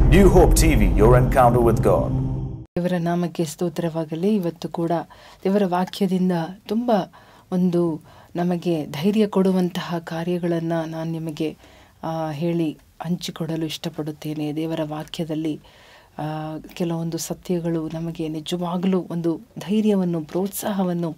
New Hope TV, your encounter with God. ದೇವರ ನಾಮಕ್ಕೆ ಸ್ತೋತ್ರವಾಗಲಿ ಇವತ್ತು ಕೂಡ ದೇವರ ವಾಕ್ಯದಿಂದ ತುಂಬ ಒಂದು ನಮಗೆ ಧೈರ್ಯ ಕೊಡುವಂತಹ ಕಾರ್ಯಗಳನ್ನು ನಾನು ನಿಮಗೆ ಆ, ಹೇಳಿ ಹಂಚಿಕೊಡಲು ಇಷ್ಟಪಡುತ್ತೇನೆ ದೇವರ ವಾಕ್ಯದಲ್ಲಿ ಆ, ಕೆಲವೊಂದು ಸತ್ಯಗಳು ನಮಗೆ ನಿಜವಾಗಲೂ ಒಂದು ಧೈರ್ಯವನ್ನು ಪ್ರೋತ್ಸಾಹವನ್ನು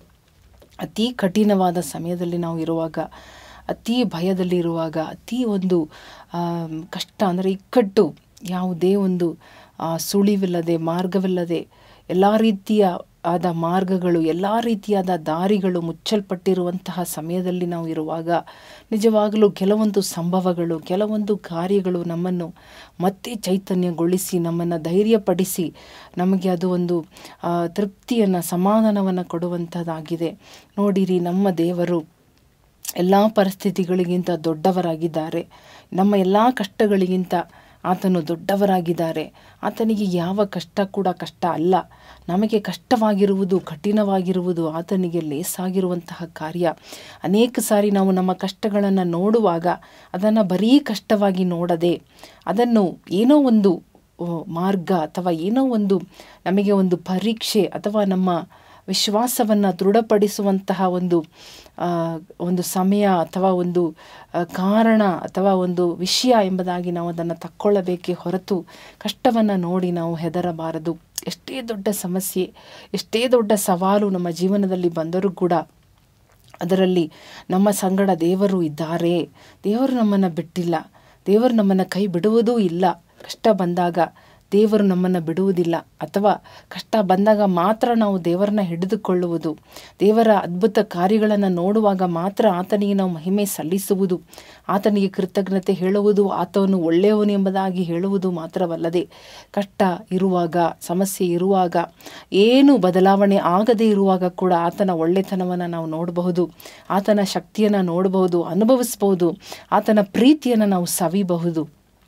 ಅತಿ ಕಠಿಣವಾದ ಸಮಯದಲ್ಲಿ ನಾವು ಇರುವಾಗ ಅತಿ ಭಯದಲ್ಲಿರುವಾಗ ಅತಿ ಒಂದು ಆ, ಕಷ್ಟ ಅಂದರೆ ಇಕ್ಕಟ್ಟು ಯಾವುದೇ ಒಂದು ಆ, ಸುಳಿವಿಲ್ಲದೆ ಮಾರ್ಗವಿಲ್ಲದೆ ಎಲ್ಲ ರೀತಿಯ ಆದ ಮಾರ್ಗಗಳು ಎಲ್ಲ ರೀತಿಯಾದ ದಾರಿಗಳು ಮುಚ್ಚಲ್ಪಟ್ಟಿರುವಂತಹ ಸಮಯದಲ್ಲಿ ನಾವು ಇರುವಾಗ ನಿಜವಾಗಲೂ ಕೆಲವೊಂದು ಸಂಭವಗಳು ಕೆಲವೊಂದು ಕಾರ್ಯಗಳು ನಮ್ಮನ್ನು ಮತ್ತೆ ಚೈತನ್ಯಗೊಳಿಸಿ ನಮ್ಮನ್ನು ಧೈರ್ಯಪಡಿಸಿ ನಮಗೆ ಅದು ಒಂದು ಆ, ತೃಪ್ತಿಯನ್ನು ಸಮಾಧಾನವನ್ನು ಕೊಡುವಂಥದ್ದಾಗಿದೆ ನೋಡಿರಿ ನಮ್ಮ ದೇವರು ಎಲ್ಲ ಪರಿಸ್ಥಿತಿಗಳಿಗಿಂತ ದೊಡ್ಡವರಾಗಿದ್ದಾರೆ ನಮ್ಮ ಎಲ್ಲ ಕಷ್ಟಗಳಿಗಿಂತ ಆತನು ದೊಡ್ಡವರಾಗಿದ್ದಾರೆ ಆತನಿಗೆ ಯಾವ ಕಷ್ಟ ಕೂಡ ಕಷ್ಟ ಅಲ್ಲ ನಮಗೆ ಕಷ್ಟವಾಗಿರುವುದು ಕಠಿಣವಾಗಿರುವುದು ಆತನಿಗೆ ಲೇಸಾಗಿರುವಂತಹ ಕಾರ್ಯ ಅನೇಕ ಸಾರಿ ನಾವು ನಮ್ಮ ಕಷ್ಟಗಳನ್ನು ನೋಡುವಾಗ ಅದನ್ನು ಬರೀ ಕಷ್ಟವಾಗಿ ನೋಡದೆ ಅದನ್ನು ಏನೋ ಒಂದು ಓ, ಮಾರ್ಗ ಅಥವಾ ಏನೋ ಒಂದು ನಮಗೆ ಒಂದು ಪರೀಕ್ಷೆ ಅಥವಾ ನಮ್ಮ ವಿಶ್ವಾಸವನ್ನು ದೃಢಪಡಿಸುವಂತಹ ಒಂದು ಆ, ಒಂದು ಸಮಯ ಅಥವಾ ಒಂದು ಆ, ಕಾರಣ ಅಥವಾ ಒಂದು ವಿಷಯ ಎಂಬುದಾಗಿ ನಾವು ಅದನ್ನು ತಕ್ಕೊಳ್ಳಬೇಕೇ ಹೊರತು ಕಷ್ಟವನ್ನು ನೋಡಿ ನಾವು ಹೆದರಬಾರದು ಎಷ್ಟೇ ದೊಡ್ಡ ಸಮಸ್ಯೆ ಎಷ್ಟೇ ದೊಡ್ಡ ಸವಾಲು ನಮ್ಮ ಜೀವನದಲ್ಲಿ ಬಂದರೂ ಕೂಡ ಅದರಲ್ಲಿ ನಮ್ಮ ಸಂಗಡ ದೇವರು ಇದ್ದಾರೆ ದೇವರು ನಮ್ಮನ್ನು ಬಿಟ್ಟಿಲ್ಲ ದೇವರು ನಮ್ಮನ್ನು ಕೈ ಬಿಡುವುದೂ ಇಲ್ಲ ಕಷ್ಟ ಬಂದಾಗ ದೇವರು ನಮ್ಮನ್ನು ಬಿಡುವುದಿಲ್ಲ ಅಥವಾ ಕಷ್ಟ ಬಂದಾಗ ಮಾತ್ರ ನಾವು ದೇವರನ್ನ ಹಿಡಿದುಕೊಳ್ಳುವುದು ದೇವರ ಅದ್ಭುತ ಕಾರ್ಯಗಳನ್ನು ನೋಡುವಾಗ ಮಾತ್ರ ಆತನಿಗೆ ನಾವು ಮಹಿಮೆ ಸಲ್ಲಿಸುವುದು ಆತನಿಗೆ ಕೃತಜ್ಞತೆ ಹೇಳುವುದು ಆತನು ಒಳ್ಳೆಯವನು ಎಂಬುದಾಗಿ ಹೇಳುವುದು ಮಾತ್ರವಲ್ಲದೆ ಕಷ್ಟ ಇರುವಾಗ ಸಮಸ್ಯೆ ಇರುವಾಗ ಏನು ಬದಲಾವಣೆ ಆಗದೇ ಇರುವಾಗ ಕೂಡ ಆತನ ಒಳ್ಳೆತನವನ್ನು ನಾವು ನೋಡಬಹುದು ಆತನ ಶಕ್ತಿಯನ್ನು ನೋಡಬಹುದು ಅನುಭವಿಸಬಹುದು ಆತನ ಪ್ರೀತಿಯನ್ನು ನಾವು ಸವಿಬಹುದು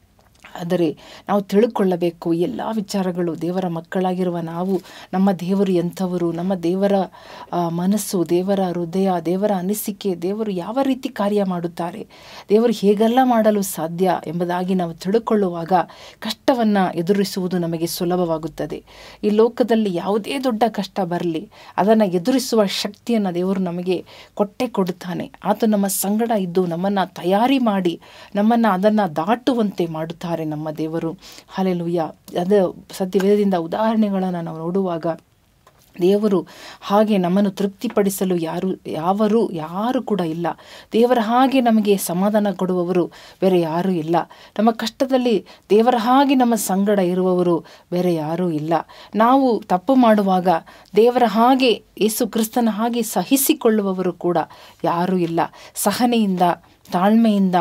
ಆದರೆ ನಾವು ತಿಳ್ಕೊಳ್ಳಬೇಕು ಎಲ್ಲ ವಿಚಾರಗಳು ದೇವರ ಮಕ್ಕಳಾಗಿರುವ ನಾವು ನಮ್ಮ ದೇವರು ಎಂಥವರು ನಮ್ಮ ದೇವರ ಆ, ಮನಸ್ಸು ದೇವರ ಹೃದಯ ದೇವರ ಅನಿಸಿಕೆ ದೇವರು ಯಾವ ರೀತಿ ಕಾರ್ಯ ಮಾಡುತ್ತಾರೆ ದೇವರು ಹೇಗೆಲ್ಲ ಮಾಡಲು ಸಾಧ್ಯ ಎಂಬುದಾಗಿ ನಾವು ತಿಳ್ಕೊಳ್ಳುವಾಗ ಕಷ್ಟವನ್ನು ಎದುರಿಸುವುದು ನಮಗೆ ಸುಲಭವಾಗುತ್ತದೆ ಈ ಲೋಕದಲ್ಲಿ ಯಾವುದೇ ದೊಡ್ಡ ಕಷ್ಟ ಬರಲಿ ಅದನ್ನು ಎದುರಿಸುವ ಶಕ್ತಿಯನ್ನು ದೇವರು ನಮಗೆ ಕೊಟ್ಟೆ ಕೊಡುತ್ತಾನೆ ಆತ ನಮ್ಮ ಸಂಗಡ ಇದ್ದು ನಮ್ಮನ್ನು ತಯಾರಿ ಮಾಡಿ ನಮ್ಮನ್ನು ಅದನ್ನು ದಾಟುವಂತೆ ಮಾಡುತ್ತಾರೆ ನಮ್ಮ ದೇವರು ಹಾಲೆಲುಯ್ಯ ಅದು ಸತ್ಯವೇದದಿಂದ ಉದಾಹರಣೆಗಳನ್ನು ನಾವು ನೋಡುವಾಗ ದೇವರು ಹಾಗೆ ನಮ್ಮನ್ನು ತೃಪ್ತಿಪಡಿಸಲು ಯಾರು ಯಾವರು ಯಾರು ಕೂಡ ಇಲ್ಲ ದೇವರ ಹಾಗೆ ನಮಗೆ ಸಮಾಧಾನ ಕೊಡುವವರು ಬೇರೆ ಯಾರೂ ಇಲ್ಲ ನಮ್ಮ ಕಷ್ಟದಲ್ಲಿ ದೇವರ ಹಾಗೆ ನಮ್ಮ ಸಂಗಡ ಇರುವವರು ಬೇರೆ ಯಾರೂ ಇಲ್ಲ ನಾವು ತಪ್ಪು ಮಾಡುವಾಗ ದೇವರ ಹಾಗೆ ಯೇಸು ಕ್ರಿಸ್ತನ ಹಾಗೆ ಸಹಿಸಿಕೊಳ್ಳುವವರು ಕೂಡ ಯಾರೂ ಇಲ್ಲ ಸಹನೆಯಿಂದ ತಾಳ್ಮೆಯಿಂದ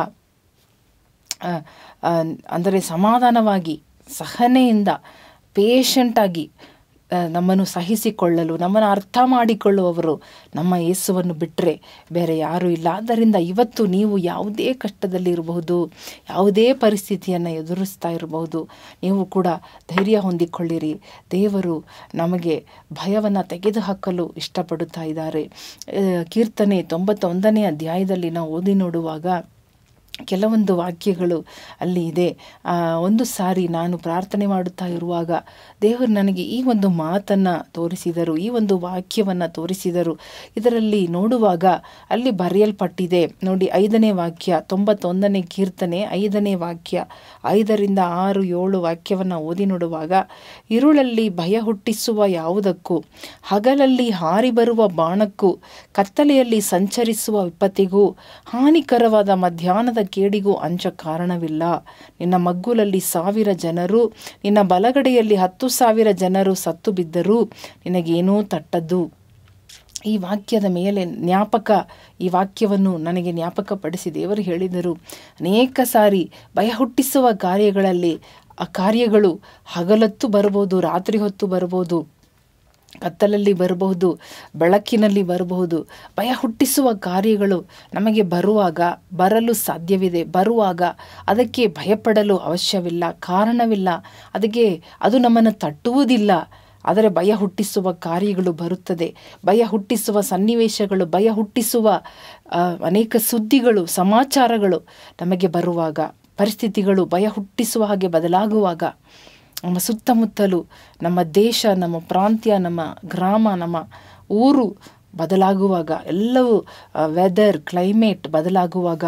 ಆ, ಆ, ಅಂದರೆ ಸಮಾಧಾನವಾಗಿ ಸಹನೆಯಿಂದ ಪೇಷಂಟಾಗಿ ನಮ್ಮನ್ನು ಸಹಿಸಿಕೊಳ್ಳಲು ನಮ್ಮನ್ನು ಅರ್ಥ ಮಾಡಿಕೊಳ್ಳುವವರು ನಮ್ಮ ಯೇಸುವನ್ನು ಬಿಟ್ಟರೆ ಬೇರೆ ಯಾರೂ ಇಲ್ಲ ಆದ್ದರಿಂದ ಇವತ್ತು ನೀವು ಯಾವುದೇ ಕಷ್ಟದಲ್ಲಿರಬಹುದು ಯಾವುದೇ ಪರಿಸ್ಥಿತಿಯನ್ನು ಎದುರಿಸ್ತಾ ಇರಬಹುದು ನೀವು ಕೂಡ ಧೈರ್ಯ ಹೊಂದಿಕೊಳ್ಳಿರಿ ದೇವರು ನಮಗೆ ಭಯವನ್ನು ತೆಗೆದುಹಾಕಲು ಇಷ್ಟಪಡುತ್ತಾ ಇದ್ದಾರೆ ಆ, ಕೀರ್ತನೆ ತೊಂಬತ್ತೊಂದನೇ ಅಧ್ಯಾಯದಲ್ಲಿ ನಾವು ಓದಿ ನೋಡುವಾಗ ಕೆಲವೊಂದು ವಾಕ್ಯಗಳು ಅಲ್ಲಿ ಇದೆ ಆ, ಒಂದು ಸಾರಿ ನಾನು ಪ್ರಾರ್ಥನೆ ಮಾಡುತ್ತಾ ಇರುವಾಗ ದೇವರು ನನಗೆ ಈ ಒಂದು ಮಾತನ್ನು ತೋರಿಸಿದರು ಈ ಒಂದು ವಾಕ್ಯವನ್ನು ತೋರಿಸಿದರು ಇದರಲ್ಲಿ ನೋಡುವಾಗ ಅಲ್ಲಿ ಬರೆಯಲ್ಪಟ್ಟಿದೆ ನೋಡಿ ಐದನೇ ವಾಕ್ಯ ತೊಂಬತ್ತೊಂದನೇ ಕೀರ್ತನೆ ಐದನೇ ವಾಕ್ಯ ಐದರಿಂದ ಆರು ಏಳು ವಾಕ್ಯವನ್ನು ಓದಿ ನೋಡುವಾಗ ಇರುಳಲ್ಲಿ ಭಯ ಹುಟ್ಟಿಸುವ ಯಾವುದಕ್ಕೂ ಹಗಲಲ್ಲಿ ಹಾರಿ ಬರುವ ಬಾಣಕ್ಕೂ ಕತ್ತಲೆಯಲ್ಲಿ ಸಂಚರಿಸುವ ವಿಪತ್ತಿಗೂ ಹಾನಿಕರವಾದ ಮಧ್ಯಾಹ್ನದ ಕೇಡಿಗೂ ಅಂಚ ಕಾರಣವಿಲ್ಲ ನಿನ್ನ ಮಗ್ಗುಲಲ್ಲಿ ಸಾವಿರ ಜನರು ನಿನ್ನ ಬಲಗಡೆಯಲ್ಲಿ ಹತ್ತು ಸಾವಿರ ಜನರು ಸತ್ತು ಬಿದ್ದರೂ ನಿನಗೇನೂ ತಟ್ಟದ್ದು ಈ ವಾಕ್ಯದ ಮೇಲೆ ಜ್ಞಾಪಕ ಈ ವಾಕ್ಯವನ್ನು ನನಗೆ ಜ್ಞಾಪಕಪಡಿಸಿ ದೇವರು ಹೇಳಿದರು ಅನೇಕ ಸಾರಿ ಭಯ ಹುಟ್ಟಿಸುವ ಕಾರ್ಯಗಳಲ್ಲಿ ಆ ಕಾರ್ಯಗಳು ಹಗಲತ್ತು ಬರ್ಬೋದು ರಾತ್ರಿ ಹೊತ್ತು ಬರ್ಬೋದು ಕತ್ತಲಲ್ಲಿ ಬರಬಹುದು ಬೆಳಕಿನಲ್ಲಿ ಬರಬಹುದು ಭಯ ಹುಟ್ಟಿಸುವ ಕಾರ್ಯಗಳು ನಮಗೆ ಬರುವಾಗ ಬರಲು ಸಾಧ್ಯವಿದೆ ಬರುವಾಗ ಅದಕ್ಕೆ ಭಯಪಡಲು ಅವಶ್ಯವಿಲ್ಲ ಕಾರಣವಿಲ್ಲ ಅದಕ್ಕೆ ಅದು ನಮ್ಮನ್ನು ತಟ್ಟುವುದಿಲ್ಲ ಆದರೆ ಭಯ ಹುಟ್ಟಿಸುವ ಕಾರ್ಯಗಳು ಬರುತ್ತದೆ ಭಯ ಹುಟ್ಟಿಸುವ ಸನ್ನಿವೇಶಗಳು ಭಯ ಹುಟ್ಟಿಸುವ ಆ, ಅನೇಕ ಸುದ್ದಿಗಳು ಸಮಾಚಾರಗಳು ನಮಗೆ ಬರುವಾಗ ಪರಿಸ್ಥಿತಿಗಳು ಭಯ ಹುಟ್ಟಿಸುವ ಹಾಗೆ ಬದಲಾಗುವಾಗ ನಮ್ಮ ಸುತ್ತಮುತ್ತಲು ನಮ್ಮ ದೇಶ ನಮ್ಮ ಪ್ರಾಂತ್ಯ ನಮ್ಮ ಗ್ರಾಮ ನಮ್ಮ ಊರು ಬದಲಾಗುವಾಗ ಎಲ್ಲವೂ ವೆದರ್ ಕ್ಲೈಮೇಟ್ ಬದಲಾಗುವಾಗ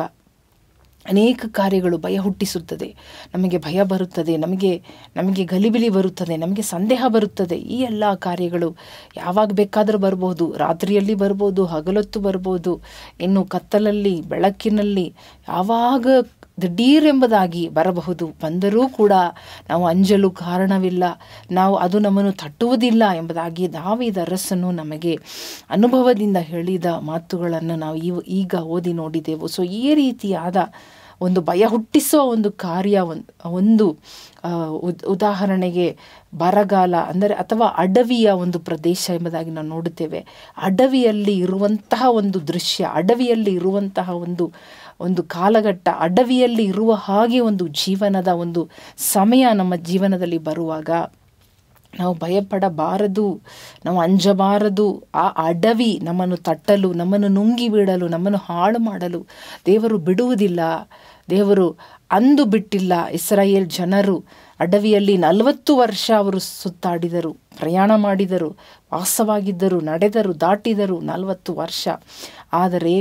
ಅನೇಕ ಕಾರ್ಯಗಳು ಭಯ ಹುಟ್ಟಿಸುತ್ತದೆ ನಮಗೆ ಭಯ ಬರುತ್ತದೆ ನಮಗೆ ನಮಗೆ ಗಲಿಬಿಲಿ ಬರುತ್ತದೆ ನಮಗೆ ಸಂದೇಹ ಬರುತ್ತದೆ ಈ ಎಲ್ಲ ಕಾರ್ಯಗಳು ಯಾವಾಗ ಬೇಕಾದರೂ ಬರ್ಬೋದು ರಾತ್ರಿಯಲ್ಲಿ ಬರ್ಬೋದು ಹಗಲೊತ್ತು ಬರ್ಬೋದು ಇನ್ನು ಕತ್ತಲಲ್ಲಿ ಬೆಳಕಿನಲ್ಲಿ ಯಾವಾಗ ದಿಢೀರೆಂಬುದಾಗಿ ಬರಬಹುದು ಬಂದರೂ ಕೂಡ ನಾವು ಅಂಜಲು ಕಾರಣವಿಲ್ಲ ನಾವು ಅದು ನಮ್ಮನ್ನು ತಟ್ಟುವುದಿಲ್ಲ ಎಂಬುದಾಗಿ ದಾವಿದ ಅರಸನು ನಮಗೆ ಅನುಭವದಿಂದ ಹೇಳಿದ ಮಾತುಗಳನ್ನು ನಾವು ಇವ ಈಗ ಓದಿ ನೋಡಿದೆವು ಸೊ ಈ ರೀತಿಯಾದ ಒಂದು ಭಯ ಹುಟ್ಟಿಸುವ ಒಂದು ಕಾರ್ಯ ಒಂದು ಒಂದು ಆ, ಉದ್- ಉದಾಹರಣೆಗೆ ಬರಗಾಲ ಅಂದರೆ ಅಥವಾ ಅಡವಿಯ ಒಂದು ಪ್ರದೇಶ ಎಂಬುದಾಗಿ ನಾವು ನೋಡುತ್ತೇವೆ ಅಡವಿಯಲ್ಲಿ ಇರುವಂತಹ ಒಂದು ದೃಶ್ಯ ಅಡವಿಯಲ್ಲಿ ಇರುವಂತಹ ಒಂದು ಒಂದು ಕಾಲಘಟ್ಟ ಅಡವಿಯಲ್ಲಿ ಇರುವ ಹಾಗೆ ಒಂದು ಜೀವನದ ಒಂದು ಸಮಯ ನಮ್ಮ ಜೀವನದಲ್ಲಿ ಬರುವಾಗ ನಾವು ಭಯಪಡಬಾರದು ನಾವು ಅಂಜಬಾರದು ಆ ಅಡವಿ ನಮ್ಮನ್ನು ತಟ್ಟಲು ನಮ್ಮನ್ನು ನುಂಗಿ ಬಿಡಲು ನಮ್ಮನ್ನು ಹಾಳು ಮಾಡಲು ದೇವರು ಬಿಡುವುದಿಲ್ಲ ದೇವರು ಅಂದು ಬಿಟ್ಟಿಲ್ಲ ಇಸ್ರಾಯೇಲ್ ಜನರು ಅಡವಿಯಲ್ಲಿ ನಲವತ್ತು ವರ್ಷ ಅವರು ಸುತ್ತಾಡಿದರು ಪ್ರಯಾಣ ಮಾಡಿದರು ವಾಸವಾಗಿದ್ದರು ನಡೆದರು ದಾಟಿದರು ನಲವತ್ತು ವರ್ಷ ಆದರೆ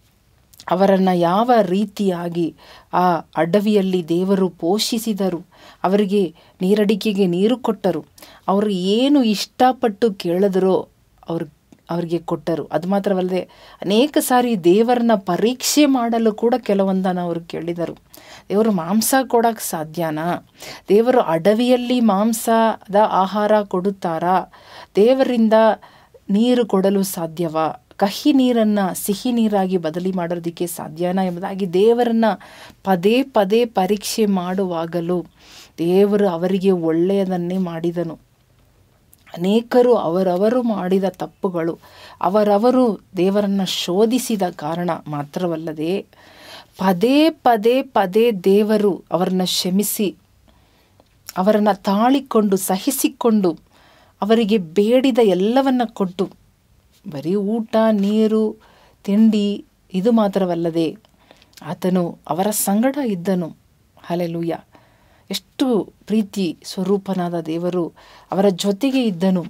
ಅವರನ್ನು ಯಾವ ರೀತಿಯಾಗಿ ಆ ಅಡವಿಯಲ್ಲಿ ದೇವರು ಪೋಷಿಸಿದರು ಅವರಿಗೆ ನೀರಡಿಕೆಗೆ ನೀರು ಕೊಟ್ಟರು ಅವರು ಏನು ಇಷ್ಟಪಟ್ಟು ಕೇಳಿದರೋ ಅವ್ರು ಅವರಿಗೆ ಕೊಟ್ಟರು ಅದು ಮಾತ್ರವಲ್ಲದೆ ಅನೇಕ ಸಾರಿ ದೇವರನ್ನ ಪರೀಕ್ಷೆ ಮಾಡಲು ಕೂಡ ಕೆಲವೊಂದನ್ನು ಅವರು ಕೇಳಿದರು ದೇವರು ಮಾಂಸ ಕೊಡೋಕ್ಕೆ ಸಾಧ್ಯನಾ ದೇವರು ಅಡವಿಯಲ್ಲಿ ಮಾಂಸದ ಆಹಾರ ಕೊಡುತ್ತಾರಾ ದೇವರಿಂದ ನೀರು ಕೊಡಲು ಸಾಧ್ಯವಾ ಕಹಿ ನೀರನ್ನು ಸಿಹಿ ನೀರಾಗಿ ಬದಲಿ ಮಾಡೋದಕ್ಕೆ ಸಾಧ್ಯನಾ ಎಂಬುದಾಗಿ ದೇವರನ್ನು ಪದೇ ಪದೇ ಪರೀಕ್ಷೆ ಮಾಡುವಾಗಲೂ ದೇವರು ಅವರಿಗೆ ಒಳ್ಳೆಯದನ್ನೇ ಮಾಡಿದನು ಅನೇಕರು ಅವರವರು ಮಾಡಿದ ತಪ್ಪುಗಳು ಅವರವರು ದೇವರನ್ನು ಶೋಧಿಸಿದ ಕಾರಣ ಮಾತ್ರವಲ್ಲದೆ ಪದೇ ಪದೇ ಪದೇ ದೇವರು ಅವರನ್ನು ಕ್ಷಮಿಸಿ ಅವರನ್ನು ತಾಳಿಕೊಂಡು ಸಹಿಸಿಕೊಂಡು ಅವರಿಗೆ ಬೇಡಿದ ಎಲ್ಲವನ್ನ ಕೊಟ್ಟು ಬರೀ ಊಟ ನೀರು ತಿಂಡಿ ಇದು ಮಾತ್ರವಲ್ಲದೆ ಆತನು ಅವರ ಸಂಗಡ ಇದ್ದನು ಹಲೆಲೂಯ ಎಷ್ಟು ಪ್ರೀತಿ ಸ್ವರೂಪನಾದ ದೇವರು ಅವರ ಜೊತೆಗೆ ಇದ್ದನು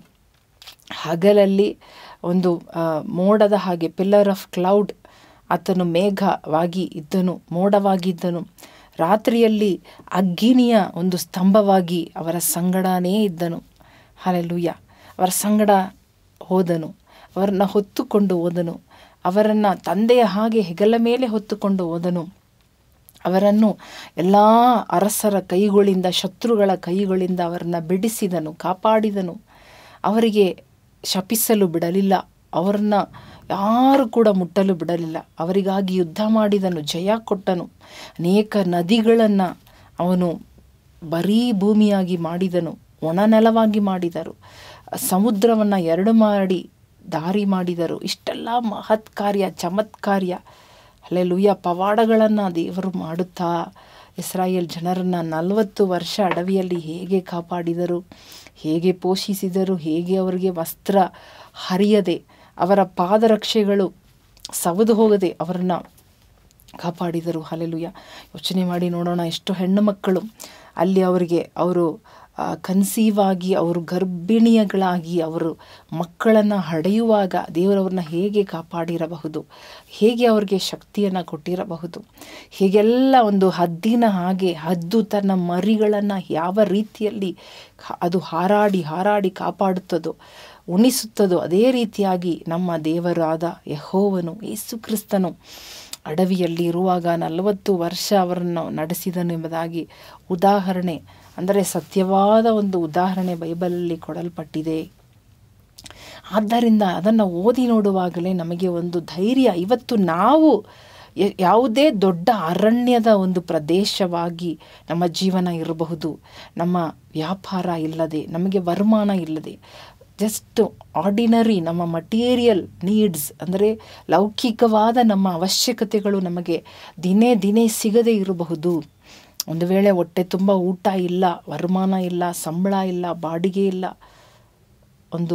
ಹಗಲಲ್ಲಿ ಒಂದು ಆ, ಮೋಡದ ಹಾಗೆ ಪಿಲ್ಲರ್ ಆಫ್ ಕ್ಲೌಡ್ ಆತನು ಮೇಘವಾಗಿ ಇದ್ದನು ಮೋಡವಾಗಿದ್ದನು ರಾತ್ರಿಯಲ್ಲಿ ಅಗ್ನಿಯ ಒಂದು ಸ್ತಂಭವಾಗಿ ಅವರ ಸಂಗಡನೇ ಇದ್ದನು ಹಾಲೆಲೂಯ ಅವರ ಸಂಗಡ ಹೋದನು ಅವರನ್ನು ಹೊತ್ತುಕೊಂಡು ಹೋದನು ಅವರನ್ನು ತಂದೆಯ ಹಾಗೆ ಹೆಗಲ ಮೇಲೆ ಹೊತ್ತುಕೊಂಡು ಹೋದನು ಅವರನ್ನು ಎಲ್ಲ ಅರಸರ ಕೈಗಳಿಂದ ಶತ್ರುಗಳ ಕೈಗಳಿಂದ ಅವರನ್ನು ಬಿಡಿಸಿದನು ಕಾಪಾಡಿದನು ಅವರಿಗೆ ಶಪಿಸಲು ಬಿಡಲಿಲ್ಲ ಅವರನ್ನು ಯಾರು ಕೂಡ ಮುಟ್ಟಲು ಬಿಡಲಿಲ್ಲ ಅವರಿಗಾಗಿ ಯುದ್ಧ ಮಾಡಿದನು ಜಯ ಕೊಟ್ಟನು ಅನೇಕ ನದಿಗಳನ್ನು ಅವನು ಬರೀ ಭೂಮಿಯಾಗಿ ಮಾಡಿದನು ಒಣ ನೆಲವಾಗಿ ಮಾಡಿದರು ಸಮುದ್ರವನ್ನು ಎರಡು ಮಾಡಿ ದಾರಿ ಮಾಡಿದರು ಇಷ್ಟೆಲ್ಲ ಮಹತ್ ಕಾರ್ಯ ಚಮತ್ಕಾರ್ಯ ಅಲ್ಲೆಲುಯ್ಯ ಪವಾಡಗಳನ್ನು ದೇವರು ಮಾಡುತ್ತಾ ಇಸ್ರಾಯೇಲ್ ಜನರನ್ನು ನಲವತ್ತು ವರ್ಷ ಅಡವಿಯಲ್ಲಿ ಹೇಗೆ ಕಾಪಾಡಿದರು ಹೇಗೆ ಪೋಷಿಸಿದರು ಹೇಗೆ ಅವರಿಗೆ ವಸ್ತ್ರ ಹರಿಯದೆ ಅವರ ಪಾದರಕ್ಷೆಗಳು ಸವದು ಹೋಗದೆ ಅವರನ್ನು ಕಾಪಾಡಿದರು ಹಲೆಲುಯ ಯೋಚನೆ ಮಾಡಿ ನೋಡೋಣ ಎಷ್ಟು ಹೆಣ್ಣು ಮಕ್ಕಳು ಅಲ್ಲಿ ಅವರಿಗೆ ಅವರು ಕನ್ಸೀವ್ ಆಗಿ ಅವರು ಗರ್ಭಿಣಿಯಗಳಾಗಿ ಅವರು ಮಕ್ಕಳನ್ನು ಹಡೆಯುವಾಗ ದೇವರವ್ರನ್ನ ಹೇಗೆ ಕಾಪಾಡಿರಬಹುದು ಹೇಗೆ ಅವ್ರಿಗೆ ಶಕ್ತಿಯನ್ನು ಕೊಟ್ಟಿರಬಹುದು ಹೀಗೆಲ್ಲ ಒಂದು ಹದ್ದಿನ ಹಾಗೆ ಹದ್ದು ತನ್ನ ಮರಿಗಳನ್ನು ಯಾವ ರೀತಿಯಲ್ಲಿ ಕ- ಅದು ಹಾರಾಡಿ ಹಾರಾಡಿ ಕಾಪಾಡುತ್ತದೋ ಉಣಿಸುತ್ತದೋ ಅದೇ ರೀತಿಯಾಗಿ ನಮ್ಮ ದೇವರಾದ ಯಹೋವನು ಯೇಸು ಕ್ರಿಸ್ತನು ಅಡವಿಯಲ್ಲಿ ಇರುವಾಗ ನಲವತ್ತು ವರ್ಷ ಅವರನ್ನು ನಡೆಸಿದನು ಎಂಬುದಾಗಿ ಉದಾಹರಣೆ ಅಂದರೆ ಸತ್ಯವಾದ ಒಂದು ಉದಾಹರಣೆ ಬೈಬಲಲ್ಲಿ ಕೊಡಲ್ಪಟ್ಟಿದೆ ಆದ್ದರಿಂದ ಅದನ್ನು ಓದಿ ನೋಡುವಾಗಲೇ ನಮಗೆ ಒಂದು ಧೈರ್ಯ ಇವತ್ತು ನಾವು ಯ- ಯಾವುದೇ ದೊಡ್ಡ ಅರಣ್ಯದ ಒಂದು ಪ್ರದೇಶವಾಗಿ ನಮ್ಮ ಜೀವನ ಇರಬಹುದು ನಮ್ಮ ವ್ಯಾಪಾರ ಇಲ್ಲದೆ ನಮಗೆ ವರಮಾನ ಇಲ್ಲದೆ ಜಸ್ಟ್ ಆರ್ಡಿನರಿ ನಮ್ಮ ಮಟೀರಿಯಲ್ ನೀಡ್ಸ್ ಅಂದರೆ ಲೌಕಿಕವಾದ ನಮ್ಮ ಅವಶ್ಯಕತೆಗಳು ನಮಗೆ ದಿನೇ ದಿನೇ ಸಿಗದೇ ಇರಬಹುದು ಒಂದು ವೇಳೆ ಹೊಟ್ಟೆ ತುಂಬ ಊಟ ಇಲ್ಲ ವರಮಾನ ಇಲ್ಲ ಸಂಬಳ ಇಲ್ಲ ಬಾಡಿಗೆ ಇಲ್ಲ ಒಂದು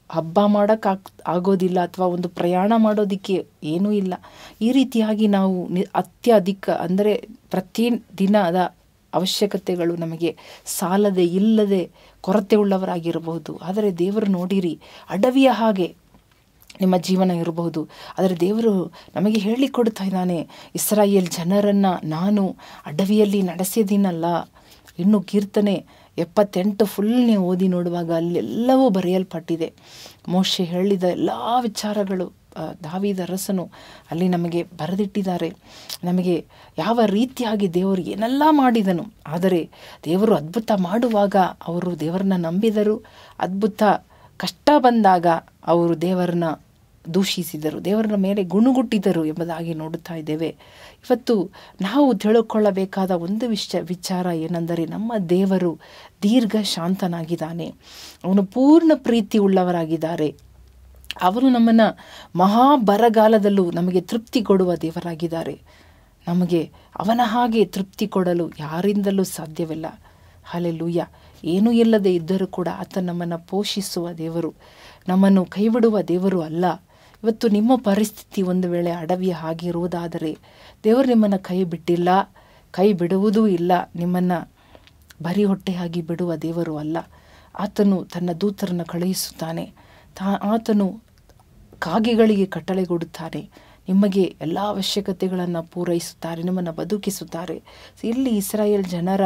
ಹಬ್ಬ ಮಾಡೋಕ್ಕಾಗ್ ಆಗೋದಿಲ್ಲ ಅಥವಾ ಒಂದು ಪ್ರಯಾಣ ಮಾಡೋದಕ್ಕೆ ಏನೂ ಇಲ್ಲ ಈ ರೀತಿಯಾಗಿ ನಾವು ನಿ ಅತ್ಯಧಿಕ ಅಂದರೆ ಪ್ರತಿ ದಿನದ ಅವಶ್ಯಕತೆಗಳು ನಮಗೆ ಸಾಲದೆ ಇಲ್ಲದೆ ಕೊರತೆ ಉಳ್ಳವರಾಗಿರಬಹುದು ಆದರೆ ದೇವರು ನೋಡಿರಿ ಅಡವಿಯ ಹಾಗೆ ನಿಮ್ಮ ಜೀವನ ಇರಬಹುದು ಆದರೆ ದೇವರು ನಮಗೆ ಹೇಳಿಕೊಡ್ತಾ ಇದ್ದಾನೆ ಇಸ್ರಾಯೇಲ್ ಜನರನ್ನು ನಾನು ಅಡವಿಯಲ್ಲಿ ನಡೆಸಿದ್ದೀನಲ್ಲ ಇನ್ನು ಕೀರ್ತನೆ ಎಪ್ಪತ್ತೆಂಟು ಫುಲ್ ನೀವು ಓದಿ ನೋಡುವಾಗ ಅಲ್ಲೆಲ್ಲವೂ ಬರೆಯಲ್ಪಟ್ಟಿದೆ ಮೋಶೆ ಹೇಳಿದ ಎಲ್ಲ ವಿಚಾರಗಳು ಆ, ದಾವೀದ ಅರಸನು ಅಲ್ಲಿ ನಮಗೆ ಬರೆದಿಟ್ಟಿದ್ದಾರೆ ನಮಗೆ ಯಾವ ರೀತಿಯಾಗಿ ದೇವರು ಏನೆಲ್ಲ ಮಾಡಿದನು ಆದರೆ ದೇವರು ಅದ್ಭುತ ಮಾಡುವಾಗ ಅವರು ದೇವರನ್ನ ನಂಬಿದರು ಅದ್ಭುತ ಕಷ್ಟ ಬಂದಾಗ ಅವರು ದೇವರನ್ನ ದೂಷಿಸಿದರು ದೇವರ ಮೇಲೆ ಗುಣುಗುಟ್ಟಿದರು ಎಂಬುದಾಗಿ ನೋಡುತ್ತಾ ಇದ್ದೇವೆ ಇವತ್ತು ನಾವು ತಿಳ್ಕೊಳ್ಳಬೇಕಾದ ಒಂದು ವಿಷ ವಿಚಾರ ಏನೆಂದರೆ ನಮ್ಮ ದೇವರು ದೀರ್ಘ ಶಾಂತನಾಗಿದ್ದಾನೆ ಅವನು ಪೂರ್ಣ ಪ್ರೀತಿ ಉಳ್ಳವರಾಗಿದ್ದಾರೆ ಅವರು ನಮ್ಮನ್ನು ಮಹಾ ಬರಗಾಲದಲ್ಲೂ ನಮಗೆ ತೃಪ್ತಿ ಕೊಡುವ ದೇವರಾಗಿದ್ದಾರೆ ನಮಗೆ ಅವನ ಹಾಗೆ ತೃಪ್ತಿ ಕೊಡಲು ಯಾರಿಂದಲೂ ಸಾಧ್ಯವಿಲ್ಲ ಹಾಲೆಲೂಯ ಏನೂ ಇಲ್ಲದೆ ಇದ್ದರೂ ಕೂಡ ಆತ ನಮ್ಮನ್ನು ಪೋಷಿಸುವ ದೇವರು ನಮ್ಮನ್ನು ಕೈಬಿಡುವ ದೇವರು ಅಲ್ಲ ಇವತ್ತು ನಿಮ್ಮ ಪರಿಸ್ಥಿತಿ ಒಂದು ವೇಳೆ ಅಡವಿಯ ಹಾಗೆ ಇರುವುದಾದರೆ ದೇವರು ನಿಮ್ಮನ್ನು ಕೈ ಬಿಟ್ಟಿಲ್ಲ ಕೈ ಬಿಡುವುದೂ ಇಲ್ಲ ನಿಮ್ಮನ್ನು ಬರಿ ಹೊಟ್ಟೆಯಾಗಿ ಬಿಡುವ ದೇವರು ಅಲ್ಲ ಆತನು ತನ್ನ ದೂತರನ್ನು ಕಳುಹಿಸುತ್ತಾನೆ ತಾ ಆತನು ಕಾಗೆಗಳಿಗೆ ಕಟ್ಟಳೆಗೊಡುತ್ತಾನೆ ನಿಮಗೆ ಎಲ್ಲ ಅವಶ್ಯಕತೆಗಳನ್ನು ಪೂರೈಸುತ್ತಾರೆ ನಿಮ್ಮನ್ನು ಬದುಕಿಸುತ್ತಾರೆ ಇಲ್ಲಿ ಇಸ್ರಾಯೇಲ್ ಜನರ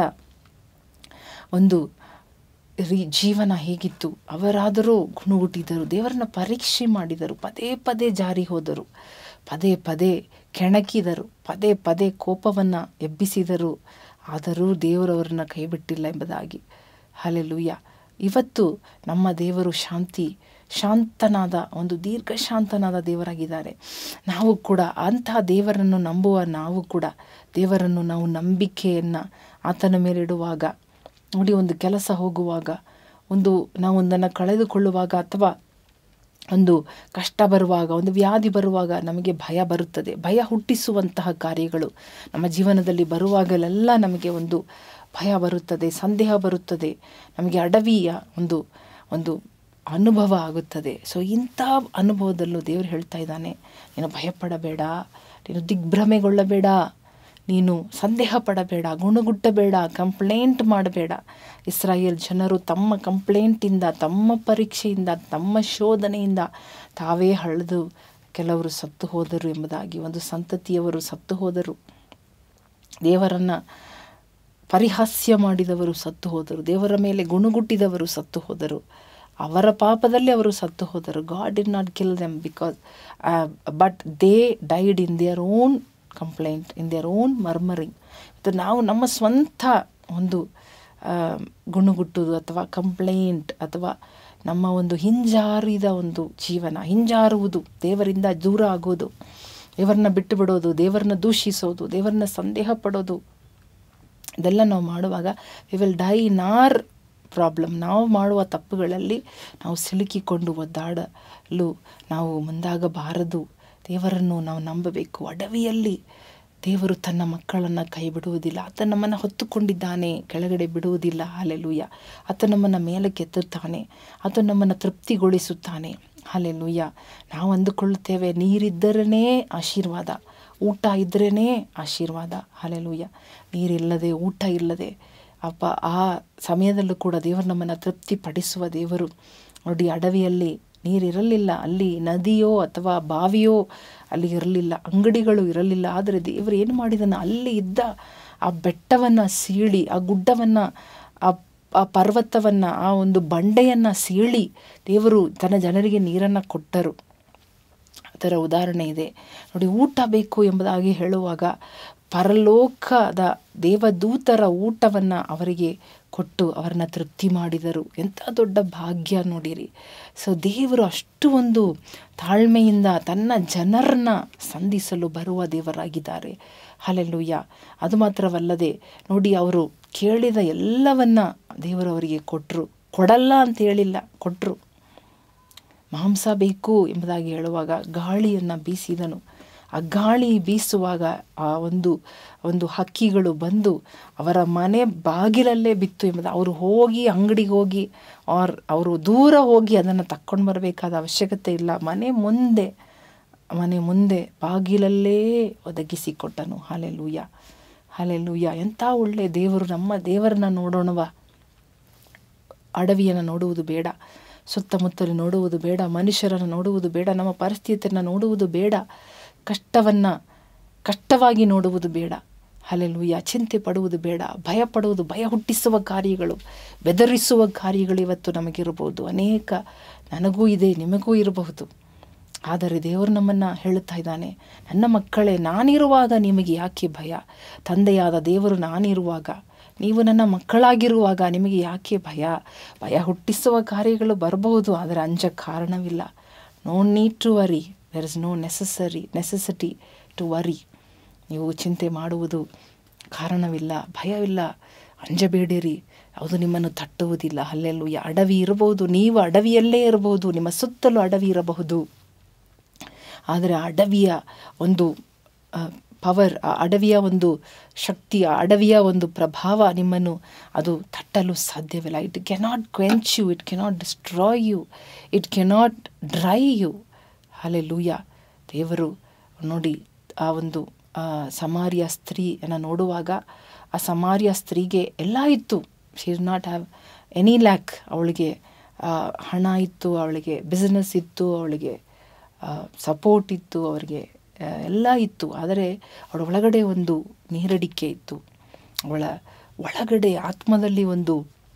ಒಂದು ರೀ ಜೀವನ ಹೇಗಿತ್ತು ಅವರಾದರೂ ಗುಣುಗುಟ್ಟಿದರು ದೇವರನ್ನ ಪರೀಕ್ಷೆ ಮಾಡಿದರು ಪದೇ ಪದೇ ಜಾರಿ ಹೋದರು ಪದೇ ಪದೇ ಕೆಣಕಿದರು ಪದೇ ಪದೇ ಕೋಪವನ್ನು ಎಬ್ಬಿಸಿದರು ಆದರೂ ದೇವರವರನ್ನ ಕೈಬಿಟ್ಟಿಲ್ಲ ಎಂಬುದಾಗಿ ಹಾಲೆಲೂಯ ಇವತ್ತು ನಮ್ಮ ದೇವರು ಶಾಂತಿ ಶಾಂತನಾದ ಒಂದು ದೀರ್ಘ ಶಾಂತನಾದ ದೇವರಾಗಿದ್ದಾರೆ ನಾವು ಕೂಡ ಅಂತಹ ದೇವರನ್ನು ನಂಬುವ ನಾವು ಕೂಡ ದೇವರನ್ನು ನಾವು ನಂಬಿಕೆಯನ್ನು ಆತನ ಮೇಲಿಡುವಾಗ ನೋಡಿ ಒಂದು ಕೆಲಸ ಹೋಗುವಾಗ ಒಂದು ನಾವು ಒಂದನ್ನು ಕಳೆದುಕೊಳ್ಳುವಾಗ ಅಥವಾ ಒಂದು ಕಷ್ಟ ಬರುವಾಗ ಒಂದು ವ್ಯಾಧಿ ಬರುವಾಗ ನಮಗೆ ಭಯ ಬರುತ್ತದೆ ಭಯ ಹುಟ್ಟಿಸುವಂತಹ ಕಾರ್ಯಗಳು ನಮ್ಮ ಜೀವನದಲ್ಲಿ ಬರುವಾಗಲೆಲ್ಲ ನಮಗೆ ಒಂದು ಭಯ ಬರುತ್ತದೆ ಸಂದೇಹ ಬರುತ್ತದೆ ನಮಗೆ ಅಡವಿಯ ಒಂದು ಒಂದು ಅನುಭವ ಆಗುತ್ತದೆ ಸೊ ಇಂಥ ಅನುಭವದಲ್ಲೂ ದೇವರು ಹೇಳ್ತಾ ಇದ್ದಾನೆ ನೀನು ಭಯಪಡಬೇಡ ನೀನು ದಿಗ್ಭ್ರಮೆಗೊಳ್ಳಬೇಡ ನೀನು ಸಂದೇಹ ಪಡಬೇಡ ಗುಣಗುಟ್ಟಬೇಡ ಕಂಪ್ಲೇಂಟ್ ಮಾಡಬೇಡ ಇಸ್ರಾಯೇಲ್ ಜನರು ತಮ್ಮ ಕಂಪ್ಲೇಂಟಿಂದ ತಮ್ಮ ಪರೀಕ್ಷೆಯಿಂದ ತಮ್ಮ ಶೋಧನೆಯಿಂದ ತಾವೇ ಹಳೆದು ಕೆಲವರು ಸತ್ತು ಹೋದರು ಎಂಬುದಾಗಿ ಒಂದು ಸಂತತಿಯವರು ಸತ್ತು ಹೋದರು ದೇವರನ್ನು ಪರಿಹಾಸ್ಯ ಮಾಡಿದವರು ಸತ್ತು ಹೋದರು ದೇವರ ಮೇಲೆ ಗುಣಗುಟ್ಟಿದವರು ಸತ್ತು ಹೋದರು ಅವರ ಪಾಪದಲ್ಲಿ ಅವರು ಸತ್ತು ಹೋದರು God did not kill them because but they died in their own complaint in their own murmuring ಮತ್ತು ನಾವು ನಮ್ಮ ಸ್ವಂತ ಒಂದು ಆ, ಗುಣಗುಟ್ಟುವುದು ಅಥವಾ ಕಂಪ್ಲೇಂಟ್ ಅಥವಾ ನಮ್ಮ ಒಂದು ಹಿಂಜಾರಿದ ಒಂದು ಜೀವನ ಹಿಂಜಾರುವುದು ದೇವರಿಂದ ದೂರ ಆಗೋದು ದೇವರನ್ನ ಬಿಟ್ಟು ಬಿಡೋದು ದೇವರನ್ನ ದೂಷಿಸೋದು ದೇವರನ್ನ ಸಂದೇಹ ಪಡೋದು ಇದೆಲ್ಲ ನಾವು ಮಾಡುವಾಗ we will die in our problem ನಾವು ಮಾಡುವ ತಪ್ಪುಗಳಲ್ಲಿ ನಾವು ಸಿಲುಕಿಕೊಂಡು ಒದ್ದಾಡಲು ನಾವು ಮುಂದಾಗಬಾರದು ದೇವರನ್ನು ನಾವು ನಂಬಬೇಕು ಅಡವಿಯಲ್ಲಿ ದೇವರು ತನ್ನ ಮಕ್ಕಳನ್ನು ಕೈ ಬಿಡುವುದಿಲ್ಲ ಆತ ನಮ್ಮನ್ನು ಹೊತ್ತುಕೊಂಡಿದ್ದಾನೆ ಕೆಳಗಡೆ ಬಿಡುವುದಿಲ್ಲ ಹಾಲೆಲೂಯ ಆತ ನಮ್ಮನ್ನು ಮೇಲಕ್ಕೆ ಎತ್ತುತ್ತಾನೆ ಆತ ನಮ್ಮನ್ನು ತೃಪ್ತಿಗೊಳಿಸುತ್ತಾನೆ ಹಾಲೆಲೂಯ ನಾವು ಅಂದುಕೊಳ್ಳುತ್ತೇವೆ ನೀರಿದ್ದರೇ ಆಶೀರ್ವಾದ ಊಟ ಇದ್ರೇ ಆಶೀರ್ವಾದ ಹಾಲೆಲೂಯ ನೀರಿಲ್ಲದೆ ಊಟ ಇಲ್ಲದೆ ಅಪ್ಪ ಆ ಸಮಯದಲ್ಲೂ ಕೂಡ ದೇವರು ನಮ್ಮನ್ನು ತೃಪ್ತಿಪಡಿಸುವ ದೇವರು ನೋಡಿ ಅಡವಿಯಲ್ಲಿ ನೀರಿರಲಿಲ್ಲ ಅಲ್ಲಿ ನದಿಯೋ ಅಥವಾ ಬಾವಿಯೋ ಅಲ್ಲಿ ಇರಲಿಲ್ಲ ಅಂಗಡಿಗಳು ಇರಲಿಲ್ಲ ಆದರೆ ದೇವರು ಏನು ಮಾಡಿದನು ಅಲ್ಲಿ ಇದ್ದ ಆ ಬೆಟ್ಟವನ್ನು ಸೀಳಿ ಆ ಗುಡ್ಡವನ್ನು ಆ ಆ ಪರ್ವತವನ್ನು ಆ ಒಂದು ಬಂಡೆಯನ್ನು ಸೀಳಿ ದೇವರು ತನ್ನ ಜನರಿಗೆ ನೀರನ್ನು ಕೊಟ್ಟರು ಅದರ ಉದಾಹರಣೆ ಇದೆ ನೋಡಿ ಊಟ ಬೇಕು ಎಂಬುದಾಗಿ ಹೇಳುವಾಗ ಪರಲೋಕದ ದೇವದೂತರ ಊಟವನ್ನು ಅವರಿಗೆ ಕೊಟ್ಟು ಅವರನ್ನ ತೃಪ್ತಿ ಮಾಡಿದರು ಎಂಥ ದೊಡ್ಡ ಭಾಗ್ಯ ನೋಡಿರಿ ಸೊ ದೇವರು ಅಷ್ಟು ಒಂದು ತಾಳ್ಮೆಯಿಂದ ತನ್ನ ಜನರನ್ನ ಸಂಧಿಸಲು ಬರುವ ದೇವರಾಗಿದ್ದಾರೆ ಹಾಲೆಲ್ಲೂಯ್ಯ ಅದು ಮಾತ್ರವಲ್ಲದೆ ನೋಡಿ ಅವರು ಕೇಳಿದ ಎಲ್ಲವನ್ನ ದೇವರು ಅವರಿಗೆ ಕೊಟ್ಟರು ಕೊಡಲ್ಲ ಅಂತ ಹೇಳಿಲ್ಲ ಕೊಟ್ಟರು ಮಾಂಸ ಬೇಕು ಎಂಬುದಾಗಿ ಹೇಳುವಾಗ ಗಾಳಿಯನ್ನು ಬೀಸಿದನು ಆ ಗಾಳಿ ಬೀಸುವಾಗ ಆ ಒಂದು ಒಂದು ಹಕ್ಕಿಗಳು ಬಂದು ಅವರ ಮನೆ ಬಾಗಿಲಲ್ಲೇ ಬಿತ್ತು ಎಂಬುದು ಅವರು ಹೋಗಿ ಅಂಗಡಿಗೆ ಹೋಗಿ ಆರ್ ಅವರು ದೂರ ಹೋಗಿ ಅದನ್ನು ತಕ್ಕೊಂಡು ಬರಬೇಕಾದ ಅವಶ್ಯಕತೆ ಇಲ್ಲ ಮನೆ ಮುಂದೆ ಮನೆ ಮುಂದೆ ಬಾಗಿಲಲ್ಲೇ ಒದಗಿಸಿಕೊಟ್ಟನು ಹಾಲೆ ಲೂಯ ಹಾಲೆ ಲೂಯ ಎಂಥ ಒಳ್ಳೆ ದೇವರು ನಮ್ಮ ದೇವರನ್ನ ನೋಡೋಣವ ಅಡವಿಯನ್ನು ನೋಡುವುದು ಬೇಡ ಸುತ್ತಮುತ್ತಲು ನೋಡುವುದು ಬೇಡ ಮನುಷ್ಯರನ್ನು ನೋಡುವುದು ಬೇಡ ನಮ್ಮ ಪರಿಸ್ಥಿತಿಯನ್ನು ನೋಡುವುದು ಬೇಡ ಕಷ್ಟವನ್ನು ಕಷ್ಟವಾಗಿ ನೋಡುವುದು ಬೇಡ ಅಲ್ಲೆಲ್ಲೂಯ್ಯ ಚಿಂತೆ ಪಡುವುದು ಬೇಡ ಭಯ ಪಡುವುದು ಭಯ ಹುಟ್ಟಿಸುವ ಕಾರ್ಯಗಳು ಬೆದರಿಸುವ ಕಾರ್ಯಗಳು ಇವತ್ತು ನಮಗಿರಬಹುದು ಅನೇಕ ನನಗೂ ಇದೆ ನಿಮಗೂ ಇರಬಹುದು ಆದರೆ ದೇವರು ನಮ್ಮನ್ನು ಹೇಳುತ್ತಾ ಇದ್ದಾನೆ ನನ್ನ ಮಕ್ಕಳೇ ನಾನಿರುವಾಗ ನಿಮಗೆ ಯಾಕೆ ಭಯ ತಂದೆಯಾದ ದೇವರು ನಾನಿರುವಾಗ ನೀವು ನನ್ನ ಮಕ್ಕಳಾಗಿರುವಾಗ ನಿಮಗೆ ಯಾಕೆ ಭಯ ಭಯ ಹುಟ್ಟಿಸುವ ಕಾರ್ಯಗಳು ಬರಬಹುದು ಆದರೆ ಅಂಜ ಕಾರಣವಿಲ್ಲ no need to worry there is no necessary necessity to worry ನೀವು ಚಿಂತೆ ಮಾಡುವುದು ಕಾರಣವಿಲ್ಲ ಭಯವಿಲ್ಲ ಅಂಜಬೇಡಿರಿ ಅದು ನಿಮ್ಮನ್ನು ತಟ್ಟುವುದಿಲ್ಲ ಅಲ್ಲೆಲ್ಲೂ ಅಡವಿ ಇರಬಹುದು ನೀವು ಅಡವಿಯಲ್ಲೇ ಇರಬಹುದು ನಿಮ್ಮ ಸುತ್ತಲೂ ಅಡವಿ ಇರಬಹುದು ಆದರೆ ಆ ಅಡವಿಯ ಒಂದು ಪವರ್ ಆ ಅಡವಿಯ ಒಂದು ಶಕ್ತಿ ಆ ಅಡವಿಯ ಒಂದು ಪ್ರಭಾವ ನಿಮ್ಮನ್ನು ಅದು ತಟ್ಟಲು ಸಾಧ್ಯವಿಲ್ಲ it cannot quench you it cannot destroy you it cannot dry you hallelujah ದೇವರು ನೋಡಿ ಆ ಒಂದು ಸಮಾರಿಯ ಸ್ತ್ರೀಯನ್ನು ನೋಡುವಾಗ ಆ ಸಮಾರಿಯ ಸ್ತ್ರೀಗೆ ಎಲ್ಲ ಇತ್ತು she is not have any lack ಅವಳಿಗೆ ಹಣ ಇತ್ತು ಅವಳಿಗೆ ಬಿಸ್ನೆಸ್ ಇತ್ತು ಅವಳಿಗೆ ಸಪೋರ್ಟ್ ಇತ್ತು ಅವರಿಗೆ ಎಲ್ಲ ಇತ್ತು ಆದರೆ ಅವಳ ಒಳಗಡೆ ಒಂದು ನೀರಡಿಕೆ ಇತ್ತು ಅವಳ ಒಳಗಡೆ ಆತ್ಮದಲ್ಲಿ ಒಂದು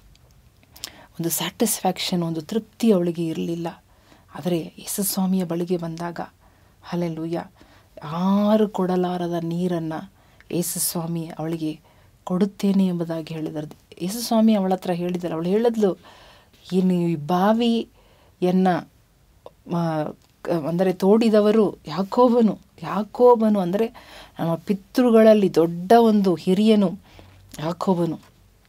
ಒಂದು ಸ್ಯಾಟಿಸ್ಫ್ಯಾಕ್ಷನ್ ಒಂದು ತೃಪ್ತಿ ಅವಳಿಗೆ ಇರಲಿಲ್ಲ ಆದರೆ ಯೇಸುಸ್ವಾಮಿಯ ಬಳಿಗೆ ಬಂದಾಗ ಅಲ್ಲೆಲ್ಲೂಯ್ಯ ಯಾರು ಕೊಡಲಾರದ ನೀರನ್ನು ಯೇಸುಸ್ವಾಮಿ ಅವಳಿಗೆ ಕೊಡುತ್ತೇನೆ ಎಂಬುದಾಗಿ ಹೇಳಿದರು ಯೇಸುಸ್ವಾಮಿ ಅವಳ ಹತ್ರ ಹೇಳಿದ್ದಾರೆ ಅವಳು ಹೇಳಿದ್ಲು ಈ ನೀವು ಈ ಬಾವಿಯನ್ನು ಅಂದರೆ ತೋಡಿದವರು ಯಾಕೋಬನು ಯಾಕೋಬನು ಅಂದರೆ ನಮ್ಮ ಪಿತೃಗಳಲ್ಲಿ ದೊಡ್ಡ ಒಂದು ಹಿರಿಯನು ಯಾಕೋಬನು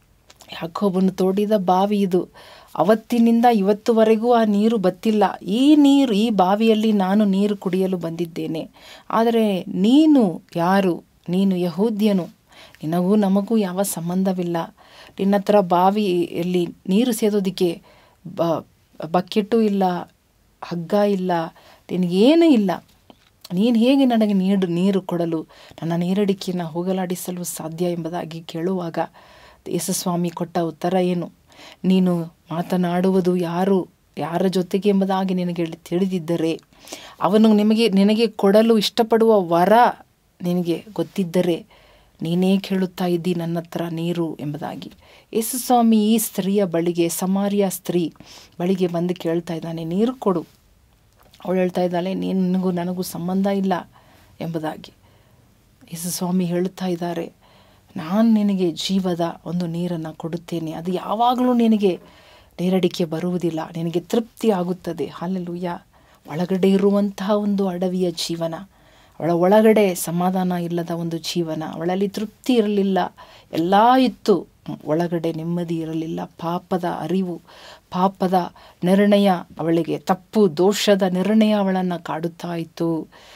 ಯಾಕೋಬನು ತೋಡಿದ ಬಾವಿ ಇದು ಅವತ್ತಿನಿಂದ ಇವತ್ತುವರೆಗೂ ಆ ನೀರು ಬತ್ತಿಲ್ಲ ಈ ನೀರು ಈ ಬಾವಿಯಲ್ಲಿ ನಾನು ನೀರು ಕುಡಿಯಲು ಬಂದಿದ್ದೇನೆ ಆದರೆ ನೀನು ಯಾರು ನೀನು ಯಹೂದ್ಯನು ನಿನಗೂ ನಮಗೂ ಯಾವ ಸಂಬಂಧವಿಲ್ಲ ನಿನ್ನ ಹತ್ರ ಬಾವಿಯಲ್ಲಿ ನೀರು ಸೇದೋದಕ್ಕೆ ಬ ಬಕೆಟು ಇಲ್ಲ ಹಗ್ಗ ಇಲ್ಲ ನಿನಗೇನೂ ಇಲ್ಲ ನೀನು ಹೇಗೆ ನನಗೆ ನೀರು ನೀರು ಕೊಡಲು ನನ್ನ ನೀರಡಿಕೆಯನ್ನು ಹೋಗಲಾಡಿಸಲು ಸಾಧ್ಯ ಎಂಬುದಾಗಿ ಕೇಳುವಾಗ ಯೇಸುಸ್ವಾಮಿ ಕೊಟ್ಟ ಉತ್ತರ ಏನು ನೀನು ಮಾತನಾಡುವುದು ಯಾರು ಯಾರ ಜೊತೆಗೆ ಎಂಬುದಾಗಿ ನಿನಗೆ ತಿಳಿದಿದ್ದರೆ ಅವನು ನಿಮಗೆ ನಿನಗೆ ಕೊಡಲು ಇಷ್ಟಪಡುವ ವರ ನಿನಗೆ ಗೊತ್ತಿದ್ದರೆ ನೀನೇ ಕೇಳುತ್ತಾ ಇದ್ದಿ ನನ್ನ ಹತ್ರ ನೀರು ಎಂಬುದಾಗಿ ಯೇಸುಸ್ವಾಮಿ ಈ ಸ್ತ್ರೀಯ ಬಳಿಗೆ ಸಮಾರಿಯ ಸ್ತ್ರೀ ಬಳಿಗೆ ಬಂದು ಕೇಳ್ತಾ ಇದ್ದಾನೆ ನೀರು ಕೊಡು ಅವಳು ಹೇಳ್ತಾ ಇದ್ದಾಳೆ ನಿನಗೂ ನನಗೂ ಸಂಬಂಧ ಇಲ್ಲ ಎಂಬುದಾಗಿ ಯೇಸುಸ್ವಾಮಿ ಹೇಳುತ್ತಾ ಇದ್ದಾರೆ ನಾನು ನಿನಗೆ ಜೀವದ ಒಂದು ನೀರನ್ನು ಕೊಡುತ್ತೇನೆ ಅದು ಯಾವಾಗಲೂ ನಿನಗೆ ನೀರಡಿಕೆ ಬರುವುದಿಲ್ಲ ನಿನಗೆ ತೃಪ್ತಿ ಆಗುತ್ತದೆ ಹಾಲೆಲ್ಲೂಯ್ಯ ಒಳಗಡೆ ಇರುವಂತಹ ಒಂದು ಅಡವಿಯ ಜೀವನ ಅವಳ ಒಳಗಡೆ ಸಮಾಧಾನ ಇಲ್ಲದ ಒಂದು ಜೀವನ ಅವಳಲ್ಲಿ ತೃಪ್ತಿ ಇರಲಿಲ್ಲ ಎಲ್ಲ ಇತ್ತು ಒಳಗಡೆ ನೆಮ್ಮದಿ ಇರಲಿಲ್ಲ ಪಾಪದ ಅರಿವು ಪಾಪದ ನಿರ್ಣಯ ಅವಳಿಗೆ ತಪ್ಪು ದೋಷದ ನಿರ್ಣಯ ಅವಳನ್ನು ಕಾಡುತ್ತಾ ಇತ್ತು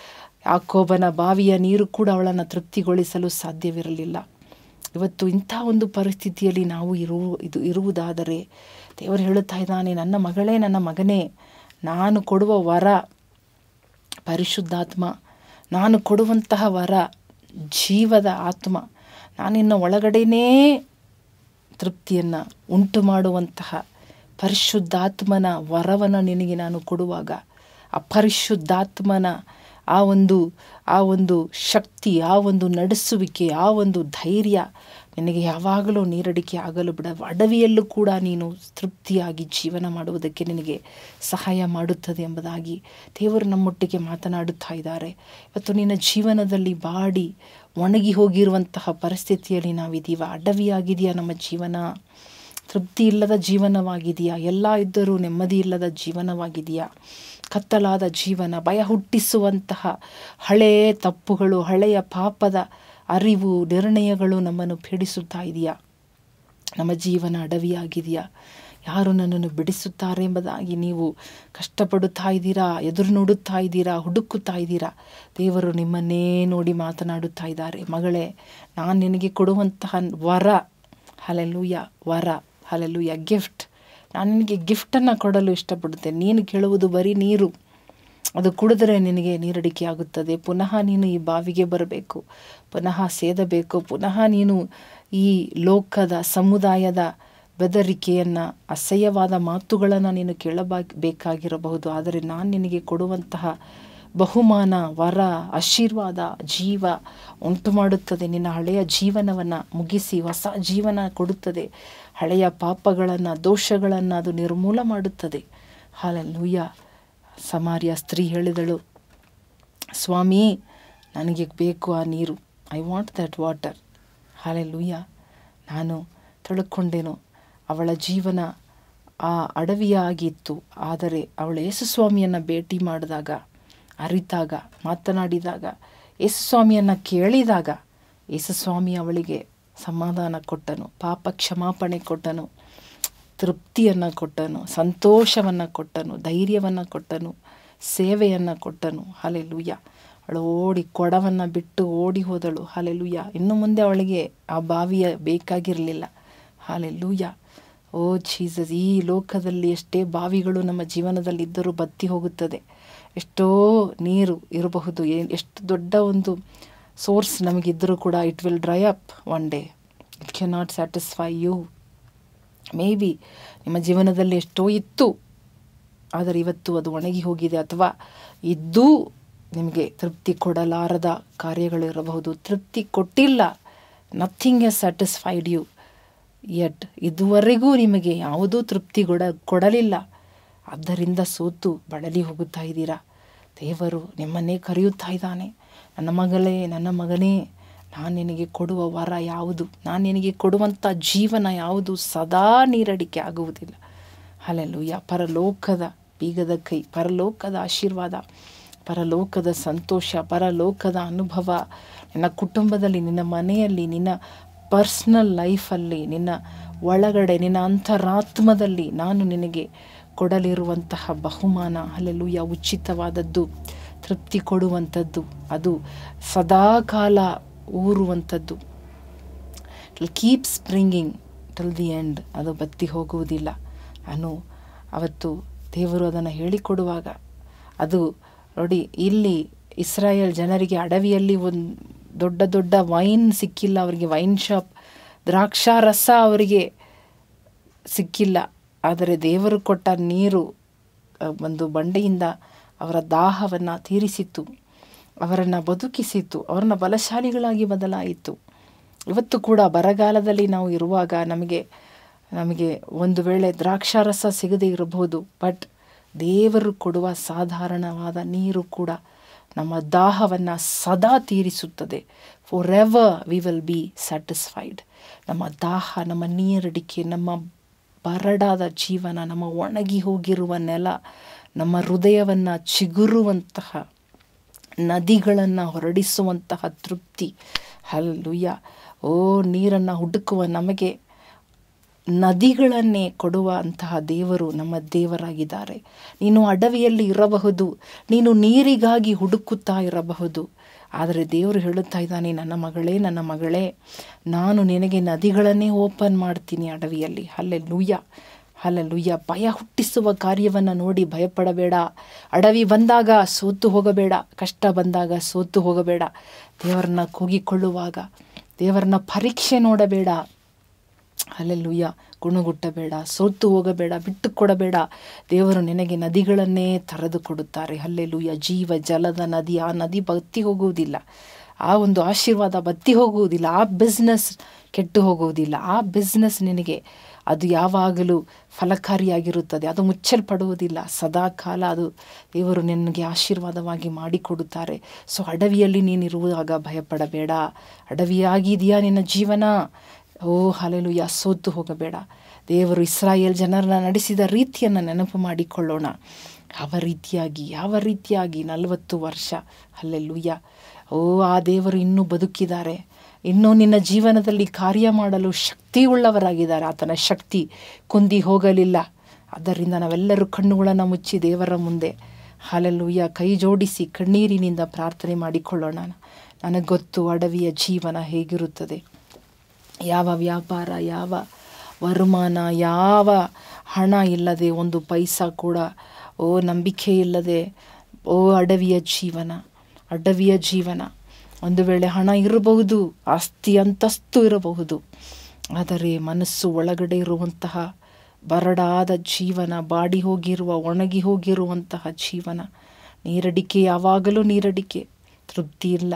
ಯಾಕೋಬನ ಬಾವಿಯ ನೀರು ಕೂಡ ಅವಳನ್ನು ತೃಪ್ತಿಗೊಳಿಸಲು ಸಾಧ್ಯವಿರಲಿಲ್ಲ ಇವತ್ತು ಇಂಥ ಒಂದು ಪರಿಸ್ಥಿತಿಯಲ್ಲಿ ನಾವು ಇರು ಇದು ಇರುವುದಾದರೆ ದೇವರು ಹೇಳುತ್ತಾ ಇದ್ದಾನೆ ನನ್ನ ಮಗಳೇ ನನ್ನ ಮಗನೇ ನಾನು ಕೊಡುವ ವರ ಪರಿಶುದ್ಧಾತ್ಮ ನಾನು ಕೊಡುವಂತಹ ವರ ಜೀವದ ಆತ್ಮ ನಾನಿನ್ನ ಒಳಗಡೆನೇ ತೃಪ್ತಿಯನ್ನು ಉಂಟು ಮಾಡುವಂತಹ ಪರಿಶುದ್ಧಾತ್ಮನ ವರವನ್ನು ನಿನಗೆ ನಾನು ಕೊಡುವಾಗ ಆ ಪರಿಶುದ್ಧಾತ್ಮನ ಆ ಒಂದು ಆ ಒಂದು ಶಕ್ತಿ ಆ ಒಂದು ನಡೆಸುವಿಕೆ ಆ ಒಂದು ಧೈರ್ಯ ನಿನಗೆ ಯಾವಾಗಲೂ ನೀರಡಿಕೆ ಆಗಲು ಬಿಡ ಅಡವಿಯಲ್ಲೂ ಕೂಡ ನೀನು ತೃಪ್ತಿಯಾಗಿ ಜೀವನ ಮಾಡುವುದಕ್ಕೆ ನಿನಗೆ ಸಹಾಯ ಮಾಡುತ್ತದೆ ಎಂಬುದಾಗಿ ದೇವರು ನಮ್ಮೊಟ್ಟಿಗೆ ಮಾತನಾಡುತ್ತಾ ಇದ್ದಾರೆ ಇವತ್ತು ನಿನ್ನ ಜೀವನದಲ್ಲಿ ಬಾಡಿ ಒಣಗಿ ಹೋಗಿರುವಂತಹ ಪರಿಸ್ಥಿತಿಯಲ್ಲಿ ನಾವಿದ್ದೀವ ಅಡವಿಯಾಗಿದೆಯಾ ನಮ್ಮ ಜೀವನ ತೃಪ್ತಿ ಇಲ್ಲದ ಜೀವನವಾಗಿದೆಯಾ ಎಲ್ಲ ಇದ್ದರೂ ನೆಮ್ಮದಿ ಇಲ್ಲದ ಜೀವನವಾಗಿದೆಯಾ ಕತ್ತಲಾದ ಜೀವನ ಭಯ ಹುಟ್ಟಿಸುವಂತಹ ಹಳೆಯ ತಪ್ಪುಗಳು ಹಳೆಯ ಪಾಪದ ಅರಿವು ನಿರ್ಣಯಗಳು ನಮ್ಮನ್ನು ಪೀಡಿಸುತ್ತಾ ಇದೆಯಾ ನಮ್ಮ ಜೀವನ ಅಡವಿಯಾಗಿದೆಯಾ ಯಾರು ನನ್ನನ್ನು ಬಿಡಿಸುತ್ತಾರೆ ಎಂಬುದಾಗಿ ನೀವು ಕಷ್ಟಪಡುತ್ತಾ ಇದ್ದೀರಾ ಎದುರು ನೋಡುತ್ತಾ ಇದ್ದೀರಾ ಹುಡುಕುತ್ತಾ ಇದ್ದೀರಾ ದೇವರು ನಿಮ್ಮನ್ನೇ ನೋಡಿ ಮಾತನಾಡುತ್ತಾ ಇದ್ದಾರೆ ಮಗಳೇ ನಾನು ನಿನಗೆ ಕೊಡುವಂತಹ ವರ ಹಲೆಲೂಯ ವರ ಹಲೆಲೂಯ ಗಿಫ್ಟ್ ನಾನು ನಿನಗೆ ಗಿಫ್ಟನ್ನು ಕೊಡಲು ಇಷ್ಟಪಡುತ್ತೇನೆ ನೀನು ಕೇಳುವುದು ಬರೀ ನೀರು ಅದು ಕುಡಿದ್ರೆ ನಿನಗೆ ನೀರಡಿಕೆ ಆಗುತ್ತದೆ ಪುನಃ ನೀನು ಈ ಬಾವಿಗೆ ಬರಬೇಕು ಪುನಃ ಸೇದಬೇಕು ಪುನಃ ನೀನು ಈ ಲೋಕದ ಸಮುದಾಯದ ಬೆದರಿಕೆಯನ್ನು ಅಸಹ್ಯವಾದ ಮಾತುಗಳನ್ನು ನೀನು ಕೇಳಬಾ ಬೇಕಾಗಿರಬಹುದು ಆದರೆ ನಾನು ನಿನಗೆ ಕೊಡುವಂತಹ ಬಹುಮಾನ ವರ ಆಶೀರ್ವಾದ ಜೀವ ಉಂಟು ಮಾಡುತ್ತದೆ ನಿನ್ನ ಹಳೆಯ ಜೀವನವನ್ನು ಮುಗಿಸಿ ಹೊಸ ಜೀವನ ಕೊಡುತ್ತದೆ ಹಳೆಯ ಪಾಪಗಳನ್ನು ದೋಷಗಳನ್ನು ಅದು ನಿರ್ಮೂಲ ಮಾಡುತ್ತದೆ ಹಾಲೆಲ್ಲೂಯ್ಯ ಸಮಾರ್ಯ ಸ್ತ್ರೀ ಹೇಳಿದಳು ಸ್ವಾಮಿ ನನಗೆ ಬೇಕು ಆ ನೀರು I want that water hallelujah ನಾನು ತಿಳ್ಕೊಂಡೇನು ಅವಳ ಜೀವನ ಆ ಅಡವಿಯಾಗಿತ್ತು ಆದರೆ ಅವಳು ಯೇಸುಸ್ವಾಮಿಯನ್ನು ಭೇಟಿ ಮಾಡಿದಾಗ ಅರಿತಾಗ ಮಾತನಾಡಿದಾಗ ಯೇಸುಸ್ವಾಮಿಯನ್ನು ಕೇಳಿದಾಗ ಯೇಸುಸ್ವಾಮಿ ಅವಳಿಗೆ ಸಮಾಧಾನ ಕೊಟ್ಟನು ಪಾಪ ಕ್ಷಮಾಪಣೆ ಕೊಟ್ಟನು ತೃಪ್ತಿಯನ್ನು ಕೊಟ್ಟನು ಸಂತೋಷವನ್ನು ಕೊಟ್ಟನು ಧೈರ್ಯವನ್ನು ಕೊಟ್ಟನು ಸೇವೆಯನ್ನು ಕೊಟ್ಟನು ಹಲೆಲುಯ್ಯ ಅವಳು ಓಡಿ ಕೊಡವನ್ನು ಬಿಟ್ಟು ಓಡಿ ಹೋದಳು ಹಲೆಲುಯ್ಯ ಇನ್ನು ಮುಂದೆ ಅವಳಿಗೆ ಆ ಬಾವಿಯ ಬೇಕಾಗಿರಲಿಲ್ಲ ಹಾಲೆಲೂಯ್ಯ ಓ ಜೀಸಸ್ ಈ ಲೋಕದಲ್ಲಿ ಎಷ್ಟೇ ಬಾವಿಗಳು ನಮ್ಮ ಜೀವನದಲ್ಲಿ ಇದ್ದರೂ ಬತ್ತಿ ಹೋಗುತ್ತದೆ ಎಷ್ಟೋ ನೀರು ಇರಬಹುದು ಏ ಎಷ್ಟು ದೊಡ್ಡ ಒಂದು ಸೋರ್ಸ್ ನಮಗಿದ್ದರೂ ಕೂಡ it will dry up one day it can not satisfy you may be ನಿಮ್ಮ ಜೀವನದಲ್ಲಿ ಎಷ್ಟೋ ಇತ್ತು ಆದರೆ ಇವತ್ತು ಅದು ಒಣಗಿ ಹೋಗಿದೆ ಅಥವಾ ಇದ್ದೂ ನಿಮಗೆ ತೃಪ್ತಿ ಕೊಡಲಾರದ ಕಾರ್ಯಗಳಿರಬಹುದು ತೃಪ್ತಿ ಕೊಟ್ಟಿಲ್ಲ nothing has satisfied you yet ಇದುವರೆಗೂ ನಿಮಗೆ ಯಾವುದೂ ತೃಪ್ತಿ ಕೊಡ ಕೊಡಲಿಲ್ಲ ಆದ್ದರಿಂದ ಸೋತು ಬಳಲಿ ಹೋಗುತ್ತಾ ಇದ್ದೀರಾ ದೇವರು ನಿಮ್ಮನ್ನೇ ಕರೆಯುತ್ತಾ ಇದ್ದಾನೆ ನನ್ನ ಮಗಳೇ ನನ್ನ ಮಗನೇ ನಾನು ನಿನಗೆ ಕೊಡುವ ವರ ಯಾವುದು ನಾನು ನಿನಗೆ ಕೊಡುವಂಥ ಜೀವನ ಯಾವುದು ಸದಾ ನೀರಡಿಕೆ ಆಗುವುದಿಲ್ಲ ಅಲ್ಲೆಲ್ಲೂಯ್ಯ ಪರಲೋಕದ ಬೀಗದ ಕೈ ಪರಲೋಕದ ಆಶೀರ್ವಾದ ಪರಲೋಕದ ಸಂತೋಷ ಪರಲೋಕದ ಅನುಭವ ನಿನ್ನ ಕುಟುಂಬದಲ್ಲಿ ನಿನ್ನ ಮನೆಯಲ್ಲಿ ನಿನ್ನ ಪರ್ಸ್ನಲ್ ಲೈಫಲ್ಲಿ ನಿನ್ನ ಒಳಗಡೆ ನಿನ್ನ ಅಂತರಾತ್ಮದಲ್ಲಿ ನಾನು ನಿನಗೆ ಕೊಡಲಿರುವಂತಹ ಬಹುಮಾನ ಅಲ್ಲೆಲ್ಲೂಯ್ಯ ಉಚಿತವಾದದ್ದು ತೃಪ್ತಿ ಕೊಡುವಂಥದ್ದು ಅದು ಸದಾಕಾಲ ಊರುವಂಥದ್ದು it keep springing till the end ಅದು ಬತ್ತಿ ಹೋಗುವುದಿಲ್ಲ ನಾನು ಅವತ್ತು ದೇವರು ಅದನ್ನು ಹೇಳಿಕೊಡುವಾಗ ಅದು ನೋಡಿ ಇಲ್ಲಿ ಇಸ್ರಾಯೇಲ್ ಜನರಿಗೆ ಅಡವಿಯಲ್ಲಿ ಒಂದು ದೊಡ್ಡ ದೊಡ್ಡ ವೈನ್ ಸಿಕ್ಕಿಲ್ಲ ಅವರಿಗೆ ವೈನ್ ಶಾಪ್ ದ್ರಾಕ್ಷಾರಸ ಅವರಿಗೆ ಸಿಕ್ಕಿಲ್ಲ ಆದರೆ ದೇವರು ಕೊಟ್ಟ ನೀರು ಒಂದು ಬಂಡೆಯಿಂದ ಅವರ ದಾಹವನ್ನು ತೀರಿಸಿತ್ತು ಅವರನ್ನು ಬದುಕಿಸಿತ್ತು ಅವರನ್ನು ಬಲಶಾಲಿಗಳಾಗಿ ಬದಲಾಯಿತು ಇವತ್ತು ಕೂಡ ಬರಗಾಲದಲ್ಲಿ ನಾವು ಇರುವಾಗ ನಮಗೆ ನಮಗೆ ಒಂದು ವೇಳೆ ದ್ರಾಕ್ಷಾರಸ ಸಿಗದೇ ಇರಬಹುದು ಬಟ್ ದೇವರು ಕೊಡುವ ಸಾಧಾರಣವಾದ ನೀರು ಕೂಡ ನಮ್ಮ ದಾಹವನ್ನು ಸದಾ ತೀರಿಸುತ್ತದೆ forever we will be satisfied ನಮ್ಮ ದಾಹ ನಮ್ಮ ನೀರಡಿಕೆ ನಮ್ಮ ಬರಡಾದ ಜೀವನ ನಮ್ಮ ಒಣಗಿ ಹೋಗಿರುವ ನೆಲ ನಮ್ಮ ಹೃದಯವನ್ನು ಚಿಗುರುವಂತಹ ನದಿಗಳನ್ನು ಹೊರಡಿಸುವಂತಹ ತೃಪ್ತಿ ಹಲ್ಲುಯ್ಯ ಓ ನೀರನ್ನು ಹುಡುಕುವ ನಮಗೆ ನದಿಗಳನ್ನೇ ಕೊಡುವ ಅಂತಹ ದೇವರು ನಮ್ಮ ದೇವರಾಗಿದ್ದಾರೆ ನೀನು ಅಡವಿಯಲ್ಲಿ ಇರಬಹುದು ನೀನು ನೀರಿಗಾಗಿ ಹುಡುಕುತ್ತಾ ಇರಬಹುದು ಆದರೆ ದೇವರು ಹೇಳುತ್ತಾ ಇದ್ದಾನೆ ನನ್ನ ಮಗಳೇ ನನ್ನ ಮಗಳೇ ನಾನು ನಿನಗೆ ನದಿಗಳನ್ನೇ ಓಪನ್ ಮಾಡ್ತೀನಿ ಅಡವಿಯಲ್ಲಿ ಅಲ್ಲೇ ಲೂಯ್ಯ ಅಲ್ಲ ಲುಯ್ಯ ಭಯ ಹುಟ್ಟಿಸುವ ಕಾರ್ಯವನ್ನು ನೋಡಿ ಭಯಪಡಬೇಡ ಅಡವಿ ಬಂದಾಗ ಸೋತು ಹೋಗಬೇಡ ಕಷ್ಟ ಬಂದಾಗ ಸೋತು ಹೋಗಬೇಡ ದೇವರನ್ನ ಕೂಗಿಕೊಳ್ಳುವಾಗ ದೇವರನ್ನ ಪರೀಕ್ಷೆ ನೋಡಬೇಡ ಅಲ್ಲೆಲ್ಲುಯ್ಯ ಗುಣಗುಟ್ಟಬೇಡ ಸೋತು ಹೋಗಬೇಡ ಬಿಟ್ಟು ಕೊಡಬೇಡ ದೇವರು ನಿನಗೆ ನದಿಗಳನ್ನೇ ತರೆದು ಕೊಡುತ್ತಾರೆ ಅಲ್ಲೆಲ್ಲುಯ್ಯ ಜೀವ ಜಲದ ನದಿ ಆ ನದಿ ಬತ್ತಿ ಹೋಗುವುದಿಲ್ಲ ಆ ಒಂದು ಆಶೀರ್ವಾದ ಬತ್ತಿ ಹೋಗುವುದಿಲ್ಲ ಆ ಬಿಸ್ನೆಸ್ ಕೆಟ್ಟು ಹೋಗುವುದಿಲ್ಲ ಆ ಬಿಸ್ನೆಸ್ ನಿನಗೆ ಅದು ಯಾವಾಗಲೂ ಫಲಕಾರಿಯಾಗಿರುತ್ತದೆ ಅದು ಮುಚ್ಚಲ್ಪಡುವುದಿಲ್ಲ ಸದಾ ಕಾಲ ಅದು ದೇವರು ನಿನಗೆ ಆಶೀರ್ವಾದವಾಗಿ ಮಾಡಿಕೊಡುತ್ತಾರೆ ಸೊ ಅಡವಿಯಲ್ಲಿ ನೀನಿರುವಾಗ ಭಯಪಡಬೇಡ ಅಡವಿಯಾಗಿದೆಯಾ ನಿನ್ನ ಜೀವನ ಓ ಹಲೆಲುಯ್ಯ ಸೋತು ಹೋಗಬೇಡ ದೇವರು ಇಸ್ರಾಯೇಲ್ ಜನರನ್ನ ನಡೆಸಿದ ರೀತಿಯನ್ನು ನೆನಪು ಮಾಡಿಕೊಳ್ಳೋಣ ಯಾವ ರೀತಿಯಾಗಿ ಯಾವ ರೀತಿಯಾಗಿ ನಲವತ್ತು ವರ್ಷ ಅಲ್ಲೆಲ್ಲುಯ್ಯ ಓ ಆ ದೇವರು ಇನ್ನೂ ಬದುಕಿದ್ದಾರೆ ಇನ್ನೂ ನಿನ್ನ ಜೀವನದಲ್ಲಿ ಕಾರ್ಯ ಮಾಡಲು ಶಕ್ತಿಯುಳ್ಳವರಾಗಿದ್ದಾರೆ ಆತನ ಶಕ್ತಿ ಕುಂದಿ ಹೋಗಲಿಲ್ಲ ಆದ್ದರಿಂದ ನಾವೆಲ್ಲರೂ ಕಣ್ಣುಗಳನ್ನು ಮುಚ್ಚಿ ದೇವರ ಮುಂದೆ ಹಾಲೆಲ್ಲೂಯ್ಯ ಕೈ ಜೋಡಿಸಿ ಕಣ್ಣೀರಿನಿಂದ ಪ್ರಾರ್ಥನೆ ಮಾಡಿಕೊಳ್ಳೋಣ ನನಗೆ ಗೊತ್ತು ಅಡವಿಯ ಜೀವನ ಹೇಗಿರುತ್ತದೆ ಯಾವ ವ್ಯಾಪಾರ ಯಾವ ವರಮಾನ ಯಾವ ಹಣ ಇಲ್ಲದೆ ಒಂದು ಪೈಸಾ ಕೂಡ ಓ ನಂಬಿಕೆ ಇಲ್ಲದೆ ಓ ಅಡವಿಯ ಜೀವನ ಅಡವಿಯ ಜೀವನ ಒಂದು ವೇಳೆ ಹಣ ಇರಬಹುದು ಆಸ್ತಿ ಅಂತಸ್ತು ಇರಬಹುದು ಆದರೆ ಮನಸ್ಸು ಒಳಗಡೆ ಇರುವಂತಹ ಬರಡಾದ ಜೀವನ ಬಾಡಿ ಹೋಗಿರುವ ಒಣಗಿ ಹೋಗಿರುವಂತಹ ಜೀವನ ನೀರಡಿಕೆ ಯಾವಾಗಲೂ ನೀರಡಿಕೆ ತೃಪ್ತಿ ಇಲ್ಲ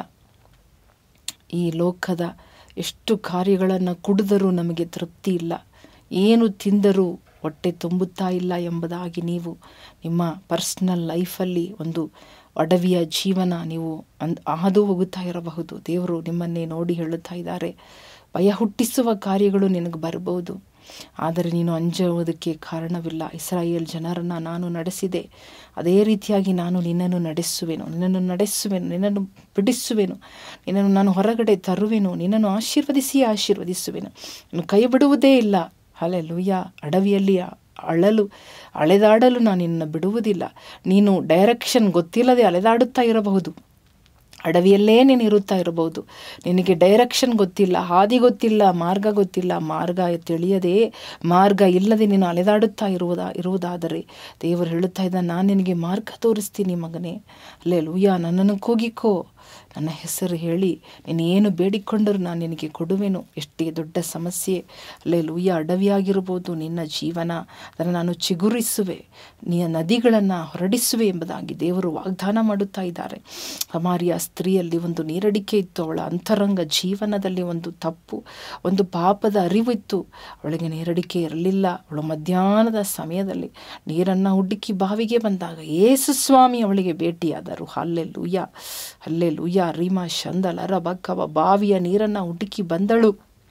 ಈ ಲೋಕದ ಎಷ್ಟು ಕಾರ್ಯಗಳನ್ನು ಕುಡಿದರೂ ನಮಗೆ ತೃಪ್ತಿ ಇಲ್ಲ ಏನು ತಿಂದರೂ ಹೊಟ್ಟೆ ತುಂಬುತ್ತಾ ಇಲ್ಲ ಎಂಬುದಾಗಿ ನೀವು ನಿಮ್ಮ ಪರ್ಸ್ನಲ್ ಲೈಫಲ್ಲಿ ಒಂದು ಅಡವಿಯ ಜೀವನ ನೀವು ಅಂದ್ ಹಾದು ಹೋಗುತ್ತಾ ಇರಬಹುದು ದೇವರು ನಿಮ್ಮನ್ನೇ ನೋಡಿ ಹೇಳುತ್ತಾ ಇದ್ದಾರೆ ಭಯ ಹುಟ್ಟಿಸುವ ಕಾರ್ಯಗಳು ನಿನಗೆ ಬರಬಹುದು ಆದರೆ ನೀನು ಅಂಜುವುದಕ್ಕೆ ಕಾರಣವಿಲ್ಲ ಇಸ್ರಾಯೇಲ್ ಜನರನ್ನು ನಾನು ನಡೆಸಿದೆ ಅದೇ ರೀತಿಯಾಗಿ ನಾನು ನಿನ್ನನ್ನು ನಡೆಸುವೆನು ನಿನ್ನನ್ನು ನಡೆಸುವೆನು ನಿನ್ನನ್ನು ಬಿಡಿಸುವೆನು ನಿನ್ನನ್ನು ನಾನು ಹೊರಗಡೆ ತರುವೆನು ನಿನ್ನನ್ನು ಆಶೀರ್ವದಿಸಿ ಆಶೀರ್ವದಿಸುವೆನು ನೀನು ಕೈ ಬಿಡುವುದೇ ಇಲ್ಲ ಅಲೆ ಲೂಯ್ಯ ಅಡವಿಯಲ್ಲಿ ಅಳಲು ಅಳೆದಾಡಲು ನಾನು ನಿನ್ನ ಬಿಡುವುದಿಲ್ಲ ನೀನು ಡೈರೆಕ್ಷನ್ ಗೊತ್ತಿಲ್ಲದೆ ಅಲೆದಾಡುತ್ತಾ ಇರಬಹುದು ಅಡವಿಯಲ್ಲೇ ನೀನು ಇರುತ್ತಾ ಇರಬಹುದು ನಿನಗೆ ಡೈರೆಕ್ಷನ್ ಗೊತ್ತಿಲ್ಲ ಹಾದಿ ಗೊತ್ತಿಲ್ಲ ಮಾರ್ಗ ಗೊತ್ತಿಲ್ಲ ಮಾರ್ಗ ತಿಳಿಯದೆ ಮಾರ್ಗ ಇಲ್ಲದೆ ನೀನು ಅಲೆದಾಡುತ್ತಾ ಇರುವುದಾ ಇರುವುದಾದರೆ ದೇವರು ಹೇಳುತ್ತಾ ಇದ್ದ ನಾನು ನಿನಗೆ ಮಾರ್ಗ ತೋರಿಸ್ತೀನಿ ಮಗನೇ ಅಲ್ಲೇ ಲೂಯ್ಯ ನನ್ನನ್ನು ಕೂಗಿಕೋ ನನ್ನ ಹೆಸರು ಹೇಳಿ ನೀನು ಏನು ಬೇಡಿಕೊಂಡರೂ ನಾನು ನಿನಗೆ ಕೊಡುವೆನು ಎಷ್ಟೇ ದೊಡ್ಡ ಸಮಸ್ಯೆ ಅಲ್ಲೇ ಲೂಯ್ಯ ಅಡವಿಯಾಗಿರ್ಬೋದು ನಿನ್ನ ಜೀವನ ಅದನ್ನು ನಾನು ಚಿಗುರಿಸುವೆ ನಿನ್ನ ನದಿಗಳನ್ನು ಹೊರಡಿಸುವೆ ಎಂಬುದಾಗಿ ದೇವರು ವಾಗ್ದಾನ ಮಾಡುತ್ತಾ ಇದ್ದಾರೆ ಹಮಾರಿಯ ಸ್ತ್ರೀಯಲ್ಲಿ ಒಂದು ನೀರಡಿಕೆ ಇತ್ತು ಅವಳ ಅಂತರಂಗ ಜೀವನದಲ್ಲಿ ಒಂದು ತಪ್ಪು ಒಂದು ಪಾಪದ ಅರಿವು ಇತ್ತು ಅವಳಿಗೆ ನೀರಡಿಕೆ ಇರಲಿಲ್ಲ ಅವಳು ಮಧ್ಯಾಹ್ನದ ಸಮಯದಲ್ಲಿ ನೀರನ್ನು ಹುಡುಕಿ ಬಾವಿಗೆ ಬಂದಾಗ ಏಸು ಸ್ವಾಮಿ ಅವಳಿಗೆ ಭೇಟಿಯಾದರು ಅಲ್ಲೇ ಲೂಯ್ಯ ಅಲ್ಲೇ ಲೂಯ್ಯ ರೀಮಾ ಶಂದಲ ರಬಕ್ಕವ ಬಾವಿಯ ನೀರನ್ನು ಹುಡುಕಿ ಬಂದಳು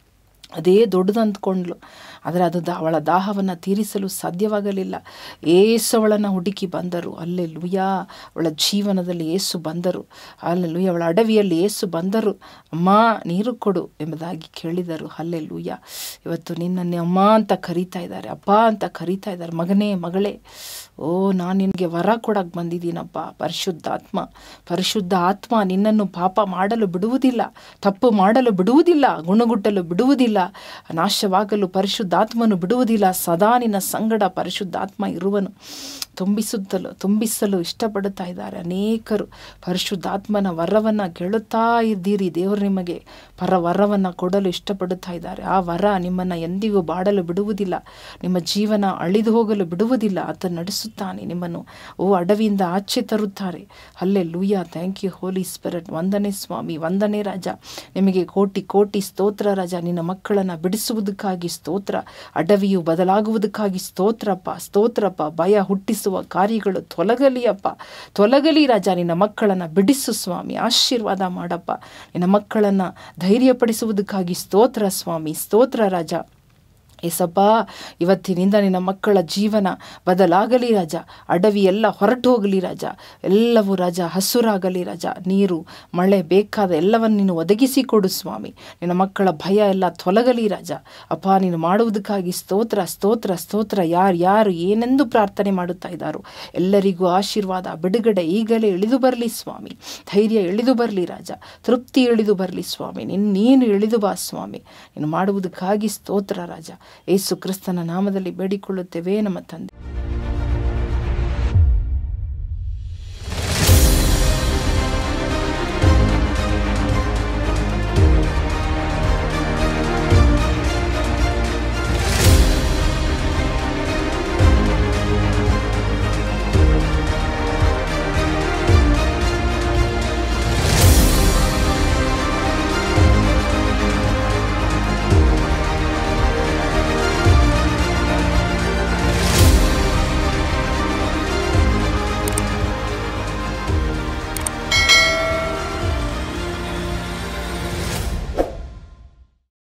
ಅದೇ ದೊಡ್ಡದು ಅಂದ್ಕೊಂಡ್ಲು ಆದರೆ ಅದು ದಾ ಅವಳ ದಾಹವನ್ನು ತೀರಿಸಲು ಸಾಧ್ಯವಾಗಲಿಲ್ಲ ಏಸು ಅವಳನ್ನು ಹುಡುಕಿ ಬಂದರು ಅಲ್ಲೇ ಲುಯ್ಯ ಅವಳ ಜೀವನದಲ್ಲಿ ಏಸು ಬಂದರು ಅಲ್ಲೇ ಲುಯ್ಯ ಅವಳ ಅಡವಿಯಲ್ಲಿ ಏಸು ಬಂದರು ಅಮ್ಮ ನೀರು ಕೊಡು ಎಂಬುದಾಗಿ ಕೇಳಿದರು ಅಲ್ಲೇ ಲುಯ್ಯ ಇವತ್ತು ನಿನ್ನನ್ನೇ ಅಮ್ಮ ಅಂತ ಕರೀತಾ ಇದ್ದಾರೆ ಅಪ್ಪ ಅಂತ ಕರೀತಾ ಇದ್ದಾರೆ ಮಗನೇ ಮಗಳೇ ಓ ನಾನು ನಿನಗೆ ವರ ಕೊಡಕ್ಕೆ ಬಂದಿದ್ದೀನಪ್ಪ ಪರಿಶುದ್ಧಾತ್ಮ ಪರಿಶುದ್ಧ ಆತ್ಮ ನಿನ್ನನ್ನು ಪಾಪ ಮಾಡಲು ಬಿಡುವುದಿಲ್ಲ ತಪ್ಪು ಮಾಡಲು ಬಿಡುವುದಿಲ್ಲ ಗುಣಗುಟ್ಟಲು ಬಿಡುವುದಿಲ್ಲ ನಾಶವಾಗಲು ಪರಿಶುದ್ಧಾತ್ಮನು ಬಿಡುವುದಿಲ್ಲ ಸದಾ ನಿನ್ನ ಸಂಗಡ ಪರಿಶುದ್ಧಾತ್ಮ ಇರುವನು ತುಂಬಿಸುತ್ತಲು ತುಂಬಿಸಲು ಇಷ್ಟಪಡುತ್ತಾ ಇದ್ದಾರೆ ಅನೇಕರು ಪರಿಶುದ್ಧಾತ್ಮನ ವರವನ್ನು ಕೇಳುತ್ತಾ ಇದ್ದೀರಿ ದೇವರು ನಿಮಗೆ ಪರ ವರವನ್ನು ಕೊಡಲು ಇಷ್ಟಪಡುತ್ತಾ ಇದ್ದಾರೆ ಆ ವರ ನಿಮ್ಮನ್ನು ಎಂದಿಗೂ ಬಾಡಲು ಬಿಡುವುದಿಲ್ಲ ನಿಮ್ಮ ಜೀವನ ಅಳಿದು ಹೋಗಲು ಬಿಡುವುದಿಲ್ಲ ಆತ ನಡೆಸುತ್ತಾನೆ ನಿಮ್ಮನ್ನು ಓ ಅಡವಿಯಿಂದ ಆಚೆ ತರುತ್ತಾರೆ hallelujah thank you Holy Spirit ವಂದನೆ ಸ್ವಾಮಿ ವಂದನೆ ರಾಜ ನಿಮಗೆ ಕೋಟಿ ಕೋಟಿ ಸ್ತೋತ್ರ ರಾಜ ನಿನ್ನ ಮಕ್ಕಳನ್ನು ಬಿಡಿಸುವುದಕ್ಕಾಗಿ ಸ್ತೋತ್ರ ಅಡವಿಯು ಬದಲಾಗುವುದಕ್ಕಾಗಿ ಸ್ತೋತ್ರಪ್ಪ ಸ್ತೋತ್ರಪ್ಪ ಭಯ ಹುಟ್ಟಿಸುವ ಕಾರ್ಯಗಳು ತೊಲಗಲಿಯಪ್ಪ ತೊಲಗಲಿ ರಾಜ ನಿನ್ನ ಮಕ್ಕಳನ್ನು ಬಿಡಿಸು ಸ್ವಾಮಿ ಆಶೀರ್ವಾದ ಮಾಡಪ್ಪ ನಿನ್ನ ಮಕ್ಕಳನ್ನು ಧೈರ್ಯಪಡಿಸುವುದಕ್ಕಾಗಿ ಸ್ತೋತ್ರ ಸ್ವಾಮಿ ಸ್ತೋತ್ರ ರಾಜ ಏಸಪ್ಪ ಇವತ್ತಿನಿಂದ ನಿನ್ನ ಮಕ್ಕಳ ಜೀವನ ಬದಲಾಗಲಿ ರಾಜ ಅಡವಿ ಎಲ್ಲ ಹೊರಟು ಹೋಗಲಿ ರಾಜ ಎಲ್ಲವೂ ರಾಜ ಹಸುರಾಗಲಿ ರಾಜ ನೀರು ಮಳೆ ಬೇಕಾದ ಎಲ್ಲವನ್ನು ನೀನು ಒದಗಿಸಿಕೊಡು ಸ್ವಾಮಿ ನಿನ್ನ ಮಕ್ಕಳ ಭಯ ಎಲ್ಲ ತೊಲಗಲಿ ರಾಜ ಅಪ್ಪ ನೀನು ಮಾಡುವುದಕ್ಕಾಗಿ ಸ್ತೋತ್ರ ಸ್ತೋತ್ರ ಸ್ತೋತ್ರ ಯಾರು ಯಾರು ಏನೆಂದು ಪ್ರಾರ್ಥನೆ ಮಾಡುತ್ತಾ ಇದ್ದಾರೋ ಎಲ್ಲರಿಗೂ ಆಶೀರ್ವಾದ ಬಿಡುಗಡೆ ಈಗಲೇ ಇಳಿದು ಬರಲಿ ಸ್ವಾಮಿ ಧೈರ್ಯ ಇಳಿದು ಬರಲಿ ರಾಜ ತೃಪ್ತಿ ಇಳಿದು ಬರಲಿ ಸ್ವಾಮಿ ನಿನ್ನ ನೀನು ಇಳಿದು ಬಾ ಸ್ವಾಮಿ ನೀನು ಮಾಡುವುದಕ್ಕಾಗಿ ಸ್ತೋತ್ರ ರಾಜ ಏಸು ಕ್ರಿಸ್ತನ ನಾಮದಲ್ಲಿ ಬೇಡಿಕೊಳ್ಳುತ್ತೇವೆ ನಮ್ಮ ತಂದೆ